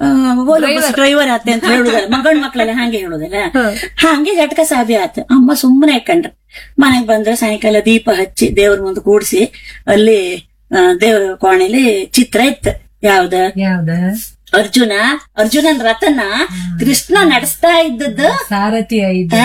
Speaker 2: ಡ್ರೈವರ್ ಆತೆ ಅಂತ ಹೇಳುದಲ್ಲ ಮಗನ್ ಮಕ್ಳೆಲ್ಲ ಹಂಗೆ ಹೇಳುದಲ್ಲ ಹಂಗೆ ಜಟಕ ಸಾಬಿ ಆತ ಅಮ್ಮ ಸುಮ್ಮನೆ ಕಂಡ್ರ ಮನೆಗ್ ಬಂದ್ರೆ ಸಾಯಂಕಾಲ ದೀಪ ಹಚ್ಚಿ ದೇವ್ರ ಮುಂದೆ ಕೂಡ್ಸಿ ಅಲ್ಲಿ ಆ, ದೇವ್ರ ಕೋಣೆಲಿ ಚಿತ್ರ ಇತ್ತು ಯಾವ್ದ
Speaker 4: ಯಾವ್ದ
Speaker 2: ಅರ್ಜುನ ಅರ್ಜುನನ್ ರಥನ ಕೃಷ್ಣ ನಡೆಸ್ತಾ ಇದ್ದದ್ದು
Speaker 4: ಸಾರಥಿ ಐದು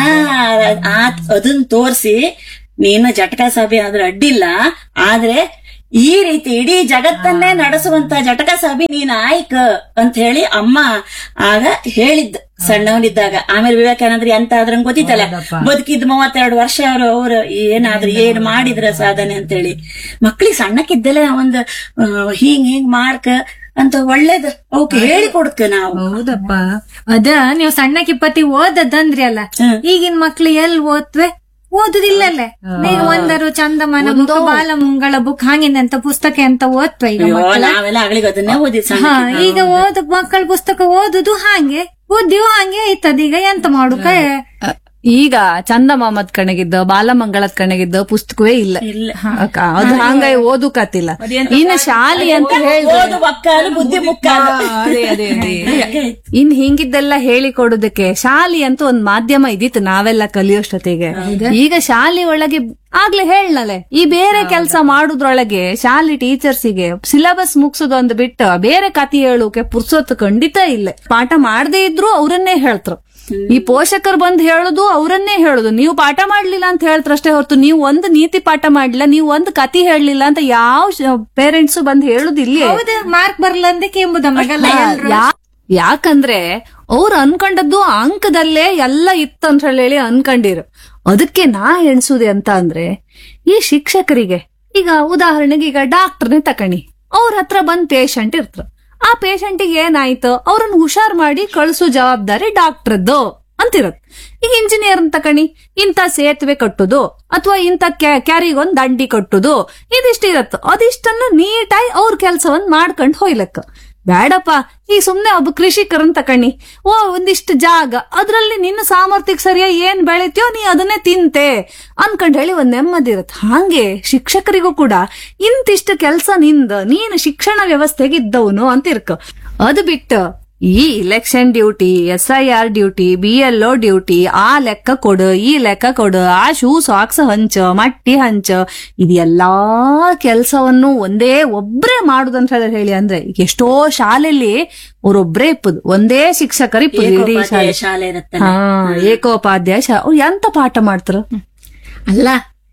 Speaker 2: ಆ ಅದನ್ನ ತೋರ್ಸಿ ನೀನು ಜಟಕ ಸಭೆ ಆದ್ರೆ ಅಡ್ಡಿಲ್ಲ ಆದ್ರೆ ಈ ರೀತಿ ಇಡೀ ಜಗತ್ತನ್ನೇ ನಡೆಸುವಂತ ಜಟಕ ಸಭೆ ನೀನ್ ಆಯ್ಕ ಅಂತ ಹೇಳಿ ಅಮ್ಮ ಆಗ ಹೇಳಿದ್ದ ಸಣ್ಣವನಿದ್ದಾಗ ಆಮೇಲೆ ವಿವೇಕಾನಂದ್ರ ಎಂತ ಆದ್ರಂಗ್ ಗೊತ್ತಿತ್ತಲ್ಲ ಬದುಕಿದ್ ಮೂವತ್ತೆರಡು ವರ್ಷ ಅವರು ಅವ್ರು ಏನಾದ್ರು ಏನ್ ಮಾಡಿದ್ರ ಸಾಧನೆ ಅಂತ ಹೇಳಿ ಮಕ್ಳಿಗೆ ಸಣ್ಣಕ್ಕಿದ್ದಲೇ ಒಂದ್ ಆ, ಹಿಂಗ್ ಹಿಂಗ್ ಮಾಡ್ಕ ಅಂತ ಒಳ್ಳೇದ್ ಅವಕ್ಕೆ ಹೇಳಿ ಕೊಡ್ಕ ನಾವು
Speaker 4: ಹೌದಪ್ಪ
Speaker 1: ಅದ ನೀವು ಸಣ್ಣಕ್ಕಿಪ್ಪತ್ತಿ ಓದದಂದ್ರಿ ಅಲ್ಲ ಈಗಿನ ಮಕ್ಳು ಎಲ್ ಓದ್ವೆ ಓದುದಿಲ್ಲಲ್ಲೇ ಈಗ ಒಂದರು ಚಂದಮಾನ ಬುಕ್ ಬಾಲಮಂಗಳ ಬುಕ್ ಹಾಗಿನಂತ ಪುಸ್ತಕ ಅಂತ ಓದ್ವೆ ಈಗ
Speaker 2: ಅಯ್ಯೋ
Speaker 1: ಮಕ್ಳು.
Speaker 2: ನಾವೆಲ್ಲ ಅಗಳಿಗೆ ಅದನ್ನೇ ಓದಿದ್ ಸಣ್ಣ
Speaker 1: ಹಾ ಈಗ ಓದ ಮಕ್ಕಳ ಪುಸ್ತಕ ಓದುದು ಹಾಗೆ ಓದ್ಯೋ ಹಂಗೆ ಐತದ ಈಗ ಎಂತ ಮಾಡುಕ
Speaker 3: ಅ, ಈಗ ಚಂದಮಾಮದ್ ಕಣಗಿದ್ದ ಬಾಲಮಂಗಳದ್ ಕಣಗಿದ್ದ ಪುಸ್ತಕವೇ ಇಲ್ಲ
Speaker 2: ಇಲ್ಲ.
Speaker 3: ಅಕ್ಕ, ಅದು ಹಂಗಾಗಿ ಓದುಕತ್ತಿಲ್ಲ ಇನ್ನು ಶಾಲಿ ಅಂತ ಹೇಳಿದ್ರೆ
Speaker 2: ಓದು ಮಕ್ಕಳು ಬುದ್ಧಿ ಮುಕ್ಕಾಲು
Speaker 4: ಅದೇ ಅದೇ ಅದೇ
Speaker 3: ಇನ್ ಹಿಂಗಿದ್ದೆಲ್ಲ ಹೇಳಿಕೊಡೋದಕ್ಕೆ ಶಾಲಿ ಅಂತ ಒಂದ್ ಮಾಧ್ಯಮ ಇದಿತ್ತು ನಾವೆಲ್ಲ ಕಲಿಯೋಷ್ಟೊತ್ತಿಗೆ ಈಗ ಶಾಲೆ ಒಳಗೆ ಆಗ್ಲೇ ಹೇಳಲೆ ಈ ಬೇರೆ ಕೆಲಸ ಮಾಡುದ್ರೊಳಗೆ ಶಾಲೆ ಟೀಚರ್ಸಿಗೆ ಸಿಲೆಬಸ್ ಮುಗ್ಸೋದೊಂದು ಬಿಟ್ಟು ಬೇರೆ ಕತಿ ಹೇಳೋಕೆ ಪುರ್ಸೊತ್ತು ಖಂಡಿತ ಇಲ್ಲ ಪಾಠ ಮಾಡದೇ ಇದ್ರು ಅವರನ್ನೇ ಹೇಳ್ತ್ರು ಈ ಪೋಷಕರು ಬಂದ್ ಹೇಳುದು ಅವರನ್ನೇ ಹೇಳುದು ನೀವು ಪಾಠ ಮಾಡ್ಲಿಲ್ಲ ಅಂತ ಹೇಳ್ತಾರಷ್ಟೇ ಹೊರತು ನೀವು ಒಂದು ನೀತಿ ಪಾಠ ಮಾಡ್ಲಿಲ್ಲ ನೀವು ಒಂದು ಕತಿ ಹೇಳಲಿಲ್ಲ ಅಂತ ಯಾವ ಪೇರೆಂಟ್ಸ್ ಬಂದ್ ಹೇಳುದಿಲ್ಲ
Speaker 1: ಹೌದು ಮಾರ್ಕ್ ಬರ್ಲಂದೆ ಕೆಂಬುದ ಮಗಲ್ಲ ಎಲ್ರು
Speaker 3: ಯಾ- ಯಾಕಂದ್ರೆ ಅವ್ರು ಅನ್ಕೊಂಡದ್ದು ಅಂಕದಲ್ಲೇ ಎಲ್ಲ ಇತ್ತಂತ ಹೇಳಿ ಅನ್ಕೊಂಡಿರು ಅದಕ್ಕೆ ನಾ ಎಣ್ಸುದೆ ಅಂತ ಅಂದ್ರೆ ಈ ಶಿಕ್ಷಕರಿಗೆ ಈಗ ಉದಾಹರಣೆಗೆ ಈಗ ಡಾಕ್ಟರ್ನೇ ತಕಣಿ ಅವ್ರ ಹತ್ರ ಬಂದ್ ಪೇಷಂಟ್ ಇರ್ತಾರ ಆ ಪೇಷಂಟಿಗೆ ಏನಾಯ್ತು ಅವ್ರನ್ನ ಹುಷಾರ್ ಮಾಡಿ ಕಳ್ಸೋ ಜವಾಬ್ದಾರಿ ಡಾಕ್ಟರ್ದು ಅಂತಿರತ್ ಈಗ ಇಂಜಿನಿಯರ್ ತಕಣಿ ಇಂಥ ಸೇತುವೆ ಕಟ್ಟುದು ಅಥವಾ ಇಂಥ ಕ್ಯಾರಿಗೊಂದ್ ದಂಡಿ ಕಟ್ಟುದು ಇದಿಷ್ಟಿರತ್ತು ಅದಿಷ್ಟನ್ನು ನೀಟಾಗಿ ಅವ್ರ ಕೆಲ್ಸವನ್ನ ಮಾಡ್ಕೊಂಡ್ ಹೋಯ್ಲಕ್ಕ ಬೇಡಪ್ಪ ಈ ಸುಮ್ನೆ ಒಬ್ಬ ಕೃಷಿಕರನ್ ತಕಣಿ ಓ ಒಂದಿಷ್ಟು ಜಾಗ ಅದ್ರಲ್ಲಿ ನಿನ್ನ ಸಾಮರ್ಥ್ಯಕ್ಕೆ ಸರಿಯಾಗಿ ಏನ್ ಬೆಳಿತೀಯೋ ನೀ ಅದನ್ನೇ ತಿಂತೆ ಅನ್ಕೊಂಡ್ ಹೇಳಿ ಒಂದ್ ನೆಮ್ಮದಿ ಇರತ್ತೆ ಹಾಗೆ ಶಿಕ್ಷಕರಿಗೂ ಕೂಡ ಇಂತಿಷ್ಟು ಕೆಲ್ಸ ನಿಂದ ನೀನು ಶಿಕ್ಷಣ ವ್ಯವಸ್ಥೆಗೆ ಇದ್ದವನು ಅಂತ ಇರ್ಕ ಅದು ಬಿಟ್ಟು ಈ election duty S I R duty B L O duty ಆ ಲೆಕ್ಕ ಕೊಡು ಈ ಲೆಕ್ಕ ಕೊಡು ಆ ಶೂ ಸಾಕ್ಸ್ ಹಂಚ ಮಟ್ಟಿ ಹಂಚ ಇದೆಲ್ಲಾ ಕೆಲಸವನ್ನು ಒಂದೇ ಒಬ್ರೇ ಮಾಡುದಂತ ಹೇಳಿ ಅಂದ್ರೆ ಈಗ ಎಷ್ಟೋ ಶಾಲೆಯಲ್ಲಿ ಅವ್ರೊಬ್ರೇ ಇಪ್ಪದು ಒಂದೇ ಶಿಕ್ಷಕರು ಇಪ್ಪದು ಇಡೀ
Speaker 2: ಏಕೋಪಾಧ್ಯಾಯ
Speaker 3: ಶಾಲೆ
Speaker 2: ಶಾಲೆ ಇರತ್ತಲ್ಲ
Speaker 3: ಹಾ ಏಕೋಪಾಧ್ಯಾಯ ಶಾ ಅವ್ರು ಎಂತ ಪಾಠ ಮಾಡ್ತಾರ
Speaker 1: ಅಲ್ಲ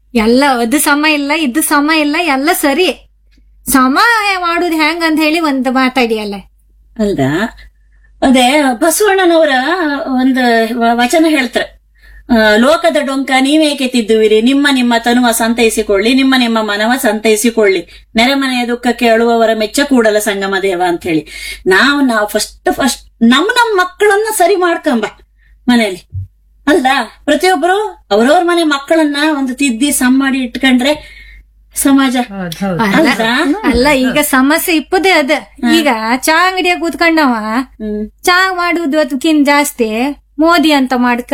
Speaker 1: ಎಲ್ಲ ಅದು ಸಮ ಇಲ್ಲ ಇದು ಸಮ ಇಲ್ಲ ಎಲ್ಲ ಸರಿ ಸಮ ಮಾಡುದು ಹೆಂಗ್ ಅಂತ ಹೇಳಿ ಒಂದು ಮಾತಾಡಿಯಲ್ಲ
Speaker 2: ಅಲ್ದ ಅದೇ ಬಸವಣ್ಣನವರ ಒಂದು ವ- ವಚನ ಹೇಳ್ತಾರೆ ಆ, ಲೋಕದ ಡೊಂಕ ನೀವೇಕೆ ತಿದ್ದುವಿರಿ ನಿಮ್ಮ ನಿಮ್ಮ ತನುವ ಸಂತೈಸಿಕೊಳ್ಳಿ ನಿಮ್ಮ ನಿಮ್ಮ ಮನವ ಸಂತೈಸಿಕೊಳ್ಳಿ ನೆರೆಮನೆಯ ದುಃಖಕ್ಕೆ ಅಳುವವರ ಮೆಚ್ಚ ಕೂಡಲ ಸಂಗಮ ದೇವ ಅಂತ ಹೇಳಿ ನಾವು ನಾವು ಫಸ್ಟ್ ಫಸ್ಟ್ ನಮ್ ನಮ್ ಮಕ್ಕಳನ್ನ ಸರಿ ಮಾಡ್ಕೊಂಬ ಮನೆಯಲ್ಲಿ ಅಲ್ಲ ಪ್ರತಿಯೊಬ್ಬರು ಅವ್ರವ್ರ ಮನೆ ಮಕ್ಕಳನ್ನ ಒಂದು ತಿದ್ದಿ ಸಮ್ ಮಾಡಿ ಇಟ್ಕೊಂಡ್ರೆ ಸಮಾಜ ಅಲ್ದಾ
Speaker 1: ಅಲ್ಲ ಈಗ ಸಮಸ್ಯೆ ಇಪ್ಪದೇ ಅದ ಈಗ ಚಾ ಅಂಗಡಿಯಾಗ ಕೂತ್ಕೊಂಡವ
Speaker 2: ಹ್ಮ್
Speaker 1: ಚಾ ಮಾಡುದು ಅದಕ್ಕಿಂತ ಜಾಸ್ತಿ ಮೋದಿ ಅಂತ ಮಾಡ್ಕ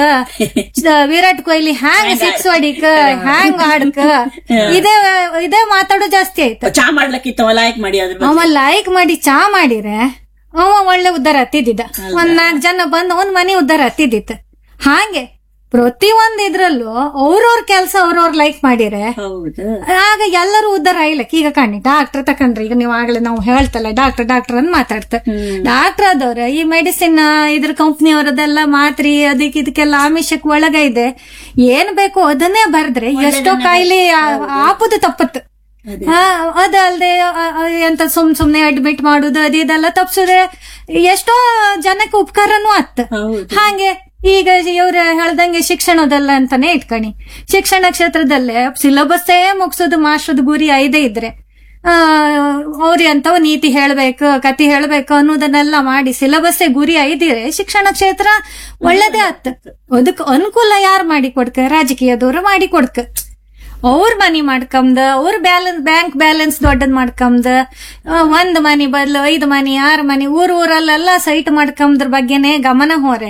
Speaker 1: ಚ- ವಿರಾಟ್ ಕೊಹ್ಲಿ ಹ್ಯಾಂಗ್ ಸಿಕ್ಸ್ ಹೊಡಿಕ ಹ್ಯಾಂಗ್ ಆಡ್ಕ ಇದೇ ಇದೇ ಮಾತಾಡೋ ಜಾಸ್ತಿ ಆಯ್ತು
Speaker 2: ಚಾ ಮಾಡ್ಲಕ್ಕಿತ್ತವ ಲೈಕ್ ಮಾಡಿ ಅದ್ರ ಬಗ್ಗೆ.
Speaker 1: ಅವ ಲೈಕ್ ಮಾಡಿ ಚಾ ಮಾಡಿದ್ರೆ ಅವ ಒಳ್ಳೆ ಉದ್ದಾರ ಹತ್ತಿದ್ದ ಒಂದ್ ನಾಲ್ಕ್ ಜನ ಬಂದ್ ಒಂದ್ ಮನೆ ಉದ್ದಾರ ಹತ್ತಿದ್ದಿತ್ತು ಹಾಗೆ ಪ್ರತಿ ಒಂದ್ ಇದ್ರಲ್ಲೂ ಅವ್ರವ್ರ ಕೆಲ್ಸ ಅವ್ರವ್ರ ಲೈಕ್ ಮಾಡಿರೆ
Speaker 2: ಹೌದು
Speaker 1: ಆಗ ಎಲ್ಲರೂ ಉದ್ದಾರ ಆಯ್ಲಕ್ ಈಗ ಕಾಣಿ ಡಾಕ್ಟರ್ ತಕೊಂಡ್ರಿ ಈಗ ನೀವು ಆಗ್ಲೇ ನಾವು ಹೇಳ್ತಲ್ಲ ಡಾಕ್ಟರ್ ಡಾಕ್ಟರ್ ಅಂತ ಮಾತಾಡ್ತ ಡಾಕ್ಟರ್ ಆದವ್ರ ಈ ಮೆಡಿಸಿನ್ ಇದ್ರ ಕಂಪ್ನಿಯವರದೆಲ್ಲ ಮಾತ್ರಿ ಅದಕ್ಕೆ ಇದಕ್ಕೆಲ್ಲ ಆಮಿಷಕ್ ಒಳಗ ಇದೆ ಏನ್ ಬೇಕು ಅದನ್ನೇ ಬರ್ದ್ರೆ ಎಷ್ಟೋ ಕಾಯಿಲೆ ಆ- ಆಪುದು ತಪ್ಪತ್ತು ಹಾ ಅದಲ್ದೆ ಆ, ಆ, ಎಂತ ಸುಮ್ ಸುಮ್ನೆ ಅಡ್ಮಿಟ್ ಮಾಡುದು ಅದು ಇದೆಲ್ಲ ತಪ್ಸುದ್ರೆ ಎಷ್ಟೋ ಜನಕ್ಕೆ ಉಪಕಾರನೂ ಆತ್
Speaker 2: ಹೌದು
Speaker 1: ಹಾಗೆ ಈಗ ಇವ್ರ ಹೇಳ್ದಂಗೆ ಶಿಕ್ಷಣದಲ್ಲ ಅಂತಾನೆ ಇಟ್ಕಣಿ ಶಿಕ್ಷಣ ಕ್ಷೇತ್ರದಲ್ಲೇ ಸಿಲಬಸ್ಸೇ ಮುಗಿಸೋದು ಮಾಸ್ಟರ್ದ ಗುರಿ ಐದೇ ಇದ್ರೆ ಆ ಅವ್ರಿ ಅಂತವ್ ನೀತಿ ಹೇಳ್ಬೇಕು ಕತಿ ಹೇಳ್ಬೇಕು ಅನ್ನೋದನ್ನೆಲ್ಲ ಮಾಡಿ ಸಿಲಬಸ್ಸೇ ಗುರಿ ಐದಿರೆ ಶಿಕ್ಷಣ ಕ್ಷೇತ್ರ ಒಳ್ಳೇದೇ ಆತ್ ಅದಕ್ ಅನುಕೂಲ ಯಾರು ಮಾಡಿ ಕೊಡ್ಕ ರಾಜಕೀಯದವ್ರು ಮಾಡಿ ಕೊಡ್ಕ ಅವ್ರ ಮನಿ ಮಾಡ್ಕಂದ ಅವ್ರ ಬ್ಯಾಲೆನ್ಸ್ ಬ್ಯಾಂಕ್ ಬ್ಯಾಲೆನ್ಸ್ ದೊಡ್ಡದ್ ಮಾಡ್ಕಂದ ಆ, ಒಂದ್ ಮನಿ ಬದ್ಲು ಐದ್ ಮನಿ ಆರ್ ಮನಿ ಊರ್ ಊರಲ್ಲೆಲ್ಲ ಸೈಟ್ ಮಾಡ್ಕಂದ್ರ ಬಗ್ಗೆನೆ ಗಮನ ಹೋರೆ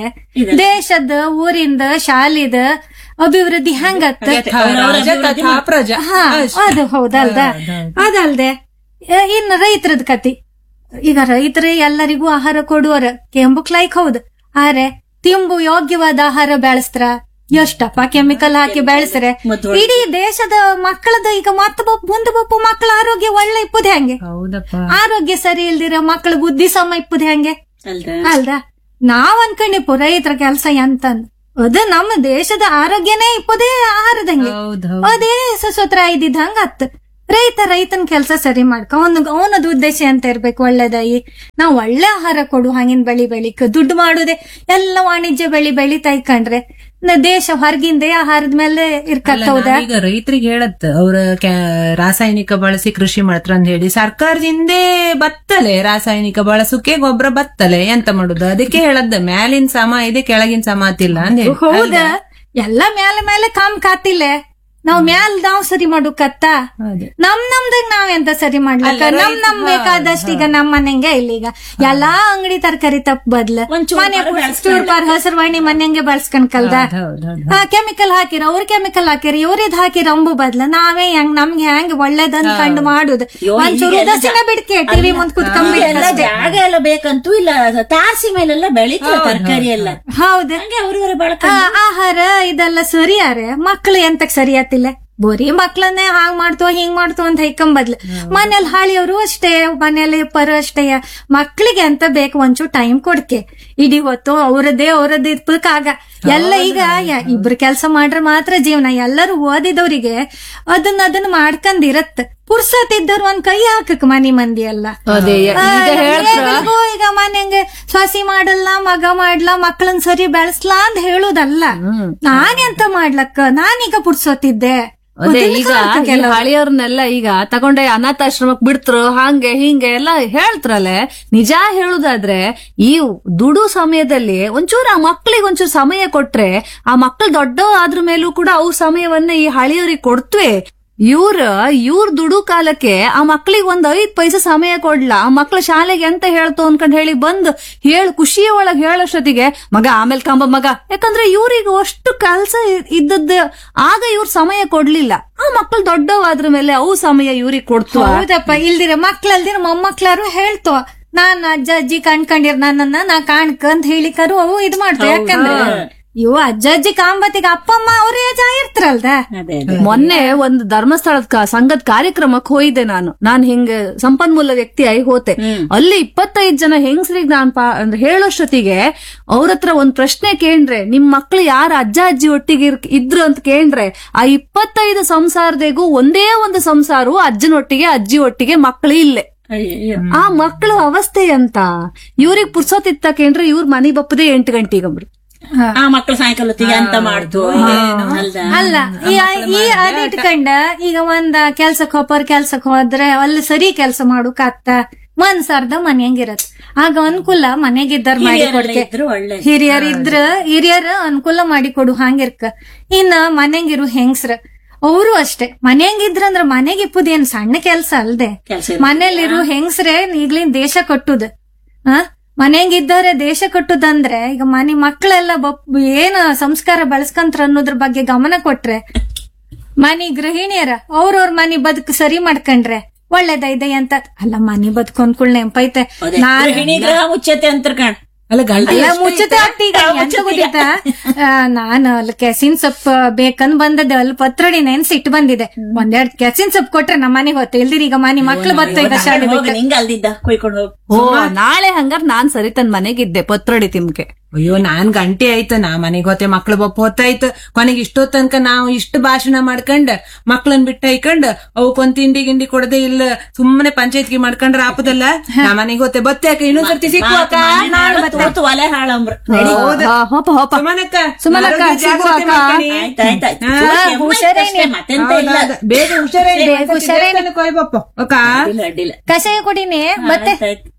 Speaker 1: ದೇಶದ ಊರಿಂದ ಶಾಲಿದ ಅಭಿವೃದ್ಧಿ ಹೆಂಗತ್ತ
Speaker 4: ರಾಜ ತಥಾ ಪ್ರಜಾ
Speaker 1: ಹಾ ಅದು ಹೌದಲ್ದ ಅದಲ್ದೆ ಆ, ಇನ್ನು ರೈತರದ್ ಕತಿ ಈಗ ರೈತರೇ ಎಲ್ಲರಿಗೂ ಆಹಾರ ಕೊಡುವರ ಕೆಂಬುಕ್ ಲೈಕ್ ಹೌದು ಆರೆ ತಿಂಬು ಯೋಗ್ಯವಾದ ಆಹಾರ ಬೆಳೆಸ್ತಾರ ಎಷ್ಟಪ್ಪ ಕೆಮಿಕಲ್ ಹಾಕಿ ಬೆಳೆಸ್ರೆ
Speaker 2: ಮದ್ದು
Speaker 1: ಇಡೀ ದೇಶದ ಮಕ್ಕಳದ ಈಗ ಮತ್ತ ಮುಂದೆ ಬಪ್ಪ ಮಕ್ಕಳ ಆರೋಗ್ಯ ಒಳ್ಳೆ ಇಪ್ಪುದ್ ಹೆಂಗೆ
Speaker 4: ಹೌದಪ್ಪ
Speaker 1: ಆರೋಗ್ಯ ಸರಿ ಇಲ್ದಿರ ಮಕ್ಕಳ ಬುದ್ಧಿ ಸಮ ಇಪ್ಪುದ್ ಹೆಂಗೆ
Speaker 2: ಅಲ್ದ
Speaker 1: ಅಲ್ದ ನಾವ್ ಅನ್ಕೊಂಡಿಪ್ಪು ರೈತರ ಕೆಲಸ ಎಂತಂದ್ ಅದು ನಮ್ಮ ದೇಶದ ಆರೋಗ್ಯನೇ ಇಪ್ಪದೇ ಆಹಾರದಂಗೆ
Speaker 4: ಹೌದ್
Speaker 1: ಅದೇ ಸಸೋತ್ರ ಇದ್ದಿದ್ದಂಗ ಅತ್ ರೈತ ರೈತನ ಕೆಲಸ ಸರಿ ಮಾಡ್ಕ ಅವನು ಅವನದು ಉದ್ದೇಶ ಅಂತ ಇರ್ಬೇಕು ಒಳ್ಳೇದಾಗಿ ನಾವ್ ಒಳ್ಳೆ ಆಹಾರ ಕೊಡು ಹಂಗಿನ ಬೆಳಿ ಬೆಳಿಕ್ ದುಡ್ಡು ಮಾಡುದೇ ಎಲ್ಲ ವಾಣಿಜ್ಯ ಬೆಳಿ ಬೆಳಿತಾ ಇಕ್ಕಂಡ್ರೆ ನ- ದೇಶ ಹೊರಗಿಂದೇ ಆಹಾರದ ಮೇಲೆ ಇರ್ಕತ್ತ ಹೌದಾ
Speaker 4: ಈಗ ರೈತರಿಗೆ ಹೇಳತ್ ಅವ್ರ ಕ್ಯಾ- ರಾಸಾಯನಿಕ ಬಳಸಿ ಕೃಷಿ ಮಾಡ್ತಾರ ಅಂತ ಹೇಳಿ ಸರ್ಕಾರದಿಂದೇ ಬತ್ತಲೆ ರಾಸಾಯನಿಕ ಬಳಸೋಕೆ ಗೊಬ್ಬರ ಬತ್ತಲೆ ಎಂತ ಮಾಡುದು ಅದಕ್ಕೆ ಹೇಳದ್ ಮ್ಯಾಲಿನ ಸಮ ಇದೆ ಕೆಳಗಿನ ಸಮ ಅತಿಲ್ಲ ಅಂತ ಹೇಳಿ
Speaker 1: ಹೌದ ಎಲ್ಲ ಮೇಲೆ ಮೇಲೆ ಕಾಮ್ ಕಾತಿಲ್ಲ ನಾವ್ ಮ್ಯಾಲ್ ನಾವ್ ಸರಿ ಮಾಡುಕತ್ತ
Speaker 4: ಅದೇ.
Speaker 1: ನಮ್ ನಮ್ದಾಗ ನಾವ್ ಎಂತ ಸರಿ ಮಾಡ್ಲಕ್ಕ ನಮ್ ನಮ್ ಬೇಕಾದಷ್ಟು ಈಗ ನಮ್ ಮನೆಂಗೆ ಇಲ್ಲ ಈಗ ಎಲ್ಲಾ ಅಂಗಡಿ ತರಕಾರಿ ತಪ್ಪ ಬದ್ಲ
Speaker 2: ಒಂಚೂರು
Speaker 1: ಮನೆ
Speaker 2: ಪಾರು
Speaker 1: ಚೂರ್ಪಾರ್ ಹಸಿರುವಾಣಿ ಮನೆಂಗೆ ಬೆಳ್ಸ್ಕೊಂಡ್ ಕಲ್ದ
Speaker 4: ಹೌದ್ ಹೌದ್
Speaker 1: ಕೆಮಿಕಲ್ ಹಾಕಿರ ಅವ್ರ ಕೆಮಿಕಲ್ ಹಾಕಿರ ಇವ್ರಿದ್ ಹಾಕಿರ ಅಂಬು ಬದ್ಲ ನಾವೇ ಹೆಂಗ್ ನಮ್ಗೆ ಹೆಂಗ್ ಒಳ್ಳೇದನ್ ಕಂಡು ಮಾಡುದು
Speaker 2: ಅಯ್ಯೋ,
Speaker 1: ಒಂಚೂರು
Speaker 2: ಈಗೆಲ್ಲ
Speaker 1: ಉದಾಸೀನ ಬಿಡ್ಕೆ ಟಿವಿ ಮುಂದ್ ಕುತ್ಕೊಂಡ್ಬಿಟ್ಟು
Speaker 2: ಎಲ್ಲ ಜಾಗ ಎಲ್ಲ ಬೇಕಂತೂ ಇಲ್ಲ ತಾರಸಿ ಮೇಲೆಲ್ಲ ಬೆಳೀತಾರೆ ತರಕಾರಿ ಎಲ್ಲ
Speaker 1: ಹೌದು
Speaker 2: ಹಂಗೆ ಅವ್ರವ್ರ ಬಳಕ
Speaker 1: ಆ, ಆಹಾರ ಇದೆಲ್ಲ ಸರಿಯಾರೆ ಮಕ್ಳು ಎಂತಕ್ ಸರಿಯಾತಿಲ್ಲ ಬರೀ ಮಕ್ಳನ್ನೇ ಹಾಂಗ್ ಮಾಡ್ತೋ ಹಿಂಗ್ ಮಾಡ್ತೋ ಅಂತ ಹೈಕೊಂಬದ್ಲು ಮನೇಲಿ ಹಾಳಿಯವರು ಅಷ್ಟೇ ಮನೇಲಿ ಪರ ಅಷ್ಟೇ ಮಕ್ಳಿಗೆ ಅಂತ ಬೇಕು ಒಂಚೂರು ಟೈಮ್ ಕೊಡ್ಕೆ ಇಡೀ ಹೊತ್ತು ಅವ್ರದ್ದೇ ಅವ್ರದ್ದು ಇರ್ಬೇಕಾಗ ಎಲ್ಲ ಈಗ ಯ- ಇಬ್ರು ಕೆಲಸ ಮಾಡ್ರೆ ಮಾತ್ರ ಜೀವನ ಎಲ್ಲರೂ ಓದಿದವ್ರಿಗೆ ಅದನ್ನ ಅದನ್ನ ಮಾಡ್ಕಂದಿರತ್ ಪುರ್ಸತ್ತಿದ್ದವ್ರು ಒಂದ್ ಕೈ ಹಾಕಕ್ ಮನಿ ಮಂದಿ ಎಲ್ಲ
Speaker 3: ಅದೇ ಈಗ
Speaker 1: ಆ,
Speaker 3: ಹೇಳ್ತ್ರ
Speaker 1: ಎಲ್ರಿಗೂ ಈಗ ಮನೆಗೆ ಸೊಸಿ ಮಾಡಲ್ಲ ಮಗ ಮಾಡ್ಲಾ ಮಕ್ಕಳನ್ ಸರಿ ಬೆಳೆಸ್ಲಾ ಅಂತ ಹೇಳುದಲ್ಲ ನಾನೆಂತ ಮಾಡ್ಲಕ್ಕ ನಾನೀಗ ಪುಡ್ಸೋತಿದ್ದೆ
Speaker 3: ಅದೇ ಈಗ ಈ ಹಳಿಯವ್ರನ್ನೆಲ್ಲ ಈಗ ತಗೊಂಡೆ ಅನಾಥಾಶ್ರಮಕ್ ಬಿಡ್ತ್ರು ಹಂಗೆ ಹಿಂಗೆ ಎಲ್ಲ ಹೇಳ್ತ್ರಲೆ ನಿಜ ಹೇಳುದಾದ್ರೆ ಈ ದುಡು ಸಮಯದಲ್ಲಿ ಒಂಚೂರು ಆ ಮಕ್ಳಿಗೆ ಒಂಚೂರು ಸಮಯ ಕೊಟ್ರೆ ಆ ಮಕ್ಳು ದೊಡ್ಡ ಆದ್ರ ಮೇಲೂ ಕೂಡ ಅವು ಸಮಯವನ್ನ ಈ ಹಳಿಯವ್ರಿಗೆ ಕೊಡ್ತ್ವೆ ಇವ್ರ ಇವ್ರ ದುಡು ಕಾಲಕ್ಕೆ ಆ ಮಕ್ಳಿಗೆ ಒಂದ್ ಐದ್ ಪೈಸೆ ಸಮಯ ಕೊಡ್ಲ ಆ ಮಕ್ಳ ಶಾಲೆಗೆ ಎಂತ ಹೇಳ್ತು ಅನ್ಕೊಂಡ್ ಹೇಳಿ ಬಂದ್ ಹೇಳ್ ಖುಷಿಯ ಒಳಗ್ ಹೇಳೋಷ್ಟೊತ್ತಿಗೆ ಮಗ ಆಮೇಲೆ ಕಂಬ ಮಗ ಯಾಕಂದ್ರೆ ಇವ್ರಿಗೆ ಅಷ್ಟು ಕೆಲ್ಸ ಇದ್ದದ್ದು ಆಗ ಇವ್ರ ಸಮಯ ಕೊಡ್ಲಿಲ್ಲ ಆ ಮಕ್ಳು ದೊಡ್ಡವಾದ್ರ ಮೇಲೆ ಅವು ಸಮಯ ಇವ್ರಿಗೆ ಕೊಡ್ತು
Speaker 1: ಹೌದಪ್ಪ ಇಲ್ದಿರ ಮಕ್ಳಲ್ದಿರ ಮೊಮ್ಮಕ್ಳಾರು ಹೇಳ್ತೋ ನಾನ್ ಅಜ್ಜ ಅಜ್ಜಿ ಕಣ್ಕಂಡಿರ್ ನನ್ನನ್ನ ನಾ ಕಾಣ್ಕ ಅಂತ ಹೇಳಿಕರು ಅವು ಇದ್ ಮಾಡ್ತೇವೆ ಯಾಕಂದ್ರೆ ಇವು ಅಜ್ಜ ಅಜ್ಜಿ ಕಾಂಬತ್ತಿಗೆ ಅಪ್ಪ ಅಮ್ಮ ಅವ್ರ ಏಜ್ ಆಗಿರ್ತಾರಲ್ದ
Speaker 2: ಅದೇ ಅದೇ
Speaker 3: ಮೊನ್ನೆ ಒಂದು ಧರ್ಮಸ್ಥಳದ ಕ- ಸಂಘದ ಕಾರ್ಯಕ್ರಮಕ್ಕೆ ಹೋಯ್ದೆ ನಾನು ನಾನ್ ಹಿಂಗ ಸಂಪನ್ಮೂಲ ವ್ಯಕ್ತಿ ಆಗಿ ಹೋತೆ ಅಲ್ಲಿ ಇಪ್ಪತ್ತೈದು ಜನ ಹೆಂಗಸರಿಗೆ ನಾನ್ ಪಾ ಅಂದ್ರೆ ಹೇಳೋಷ್ಟೊತ್ತಿಗೆ ಅವ್ರ ಹತ್ರ ಒಂದ್ ಪ್ರಶ್ನೆ ಕೇಳ್ರೆ ನಿಮ್ ಮಕ್ಳು ಯಾರ ಅಜ್ಜ ಅಜ್ಜಿ ಒಟ್ಟಿಗೆ ಇರ್- ಇದ್ರು ಅಂತ ಕೇಳ್ರೆ ಆ ಇಪ್ಪತ್ತೈದು ಸಂಸಾರದಿಗೂ ಒಂದೇ ಒಂದು ಸಂಸಾರವು ಅಜ್ಜನೊಟ್ಟಿಗೆ ಅಜ್ಜಿ ಒಟ್ಟಿಗೆ ಮಕ್ಳು ಇಲ್ಲೇ
Speaker 2: ಅಯ್ಯಯ್ಯೋ.
Speaker 3: ಆ ಮಕ್ಕಳು ಅವಸ್ಥೆ ಅಂತ ಇವ್ರಿಗೆ ಪುರ್ಸೋತಿತ್ತ ಕೇಂದ್ರೆ ಇವ್ರ ಮನೆ ಬಪ್ಪದೆ ಎಂಟು ಗಂಟೆಗಂಬ್ರು
Speaker 2: ಆ ಮಕ್ಳು ಸಾಯಂಕಾಲ ಹೊತ್ತಿಗೆ ಅಂತ ಮಾಡ್ತು ಅಲ್ದ
Speaker 1: ಅಲ್ಲ ಈ ಈ ಅದಿಟ್ಕೊಂಡ ಈಗ ಒಂದ ಕೆಲ್ಸಕ್ ಹೋಗೋರ್ ಕೆಲ್ಸಕ್ ಹೋದ್ರೆ ಅಲ್ಲಿ ಸರಿ ಕೆಲ್ಸ ಮಾಡುಕಾತ್ತ ಮನ್ಸಾರ್ದ ಮನ್ಯಂಗಿರತ್ ಆಗ ಅನುಕೂಲ ಮನೆಗಿದ್ದಾರ ಮಾಡಿ
Speaker 2: ಹಿರಿಯರೆಲ್ಲ
Speaker 1: ಕೊಡ್ಕೆ
Speaker 2: ಇದ್ರು ಒಳ್ಳೆ
Speaker 1: ಹಿರಿಯರ್ ಇದ್ರ ಹಿರಿಯರ್ ಅನುಕೂಲ ಮಾಡಿ ಕೊಡು ಹಂಗಿರ್ಕ ಇನ್ನ ಮನೆಗಿರು ಹೆಂಗ್ಸ್ರ ಅವರು ಅಷ್ಟೇ ಮನೆಯಂಗಿದ್ರಂದ್ರ ಮನೆಗೆ ಇಪ್ಪುದೇನ್ ಸಣ್ಣ ಕೆಲ್ಸ ಅಲ್ದೆ
Speaker 2: ಕೆಲ್ಸ
Speaker 1: ಮನೇಲಿರು ಹೆಂಗ್ಸ್ರೆ ಈಗ್ಲಿನ್ ದೇಶ ಕಟ್ಟುದು ಆ ಮನೆಯಂಗಿದ್ದಾರೆ ದೇಶ ಕಟ್ಟುದಂದ್ರೆ ಈಗ ಮನೆ ಮಕ್ಕಳೆಲ್ಲ ಬಪ್ ಏನ ಸಂಸ್ಕಾರ ಬೆಳೆಸ್ಕಂತ್ರ ಅನ್ನೋದ್ರ ಬಗ್ಗೆ ಗಮನ ಕೊಟ್ರೆ ಮನಿ ಗೃಹಿಣಿಯರ ಅವ್ರವ್ರ ಮನಿ ಬದುಕು ಸರಿ ಮಾಡ್ಕೊಂಡ್ರೆ ಒಳ್ಳೇದೈದೆ ಅಂತ ಅಲ್ಲ ಮನಿ ಬದುಕು ಅನ್ಕುಳ್ ನೆಂಪೈತೆ
Speaker 2: ಅದೇ
Speaker 1: ನಾನ್
Speaker 2: ಗೃಹಿಣಿ ಗೃಹ ಮುಚ್ಚತೆ ಅಂತ ಕಣ್
Speaker 4: ಅಲ್ಲ ಗಂಡ
Speaker 1: ಅಲ್ಲ ಮುಚ್ಚತೆ ಆಗ್ತೀಗ ಎಂತ ಗೊತ್ತಿತ್ತ ನಾನು ಅಲ್ಲಿ ಕೆಸಿನ್ ಸೊಪ್ಪು ಬೇಕಂದ್ ಬಂದದ್ದು ಅಲ್ಲಿ ಪತ್ರೊಡಿ ನೆನ್ಸಿ ಇಟ್ಟು ಬಂದಿದೆ ಒಂದೆರಡ್ ಕೆಸಿನ್ ಸೊಪ್ಪು ಕೊಟ್ರೆ ನಮ್ಮ ಮನೆಗೆ ಹೊತ್ತೆ ಇಲ್ದಿರಿ ಈಗ ಮನೆ ಮಕ್ಳು ಬತ್ತ ಈಗ ಶಾಲೆ
Speaker 2: ಹೋಗಿ ನಿಂಗ ಅಲ್ದಿದ್ದ ಕೊಯ್ಕೊಂಡು ಹೋಗ್
Speaker 3: ಓ ನಾಳೆ ಹಂಗಾರ್ ನಾನ್ ಸರಿ ತನ್ ಮನೆಗಿದ್ದೆ ಪತ್ರೊಡಿ ತಿಮ್ಕೆ
Speaker 4: ಅಯ್ಯೋ ನಾನ್ ಗಂಟೆ ಆಯ್ತು ನಾ ಮನೆಗ್ ಹೋತೆ ಮಕ್ಳು ಬಪ್ಪ ಹೊತ್ತಾಯ್ತು ಕೊನೆಗೆ ಇಷ್ಟೋ ತನಕ ನಾವು ಇಷ್ಟು ಭಾಷಣ ಮಾಡ್ಕೊಂಡ್ ಮಕ್ಳನ್ ಬಿಟ್ಟ ಹೈಕೊಂಡ್ ಅವಕ್ಕೊಂದ್ ತಿಂಡಿ ಗಿಂಡಿ ಕೊಡದೆ ಇಲ್ಲ ಸುಮ್ಮನೆ ಪಂಚಾಯತ್ಗೆ ಮಾಡ್ಕೊಂಡ್ರ ಆಪದಲ್ಲ ನಾ ಮನೆಗ್ ಹೋತೆ ಬತ್ತೆ ಅಕ್ಕ ಇನ್ನೊಂದ್ ಸರ್ತಿ ಸಿಕ್ಕುವಕ್ಕ
Speaker 2: ತೋರ್ತು ಒಲೆ ಹಾಳಂಬ್ರ
Speaker 3: ಆ, ಹೋಪ ಹೋಪ
Speaker 4: ಸುಮನಕ್ಕ
Speaker 1: ಸುಮನಕ್ಕ,
Speaker 4: ಆರೋಗ್ಯ ಜಾಗ್ರತೆ
Speaker 1: ಸಿಗುವಕ್ಕ.
Speaker 4: ಮಾಡ್ಕೊಳ್ಳಿ.
Speaker 2: ಆಯ್ತಾಯ್ತಾಯ್ತು
Speaker 1: ಹಾ, ಹುಷಾರೇನೆ.
Speaker 2: ಮತ್ತೆಂತ ಇಲ್ಲ
Speaker 4: ಹೌದೌದು. ಬೇಗ ಹುಷಾರೇನೆ
Speaker 1: ಬೇಗ ಹುಷಾರೇನೆ.
Speaker 4: ಕೊಯ್ ಬಪ್ಪ ಅಕ್ಕ
Speaker 2: ಅಡ್ಡಿಲ್ಲ ಅಡ್ಡಿಲ್ಲ
Speaker 1: ಕಷಾಯ ಕೊಡಿನಿ ಮತ್ತೆ
Speaker 2: ಆಯ್ತಾಯ್ತು.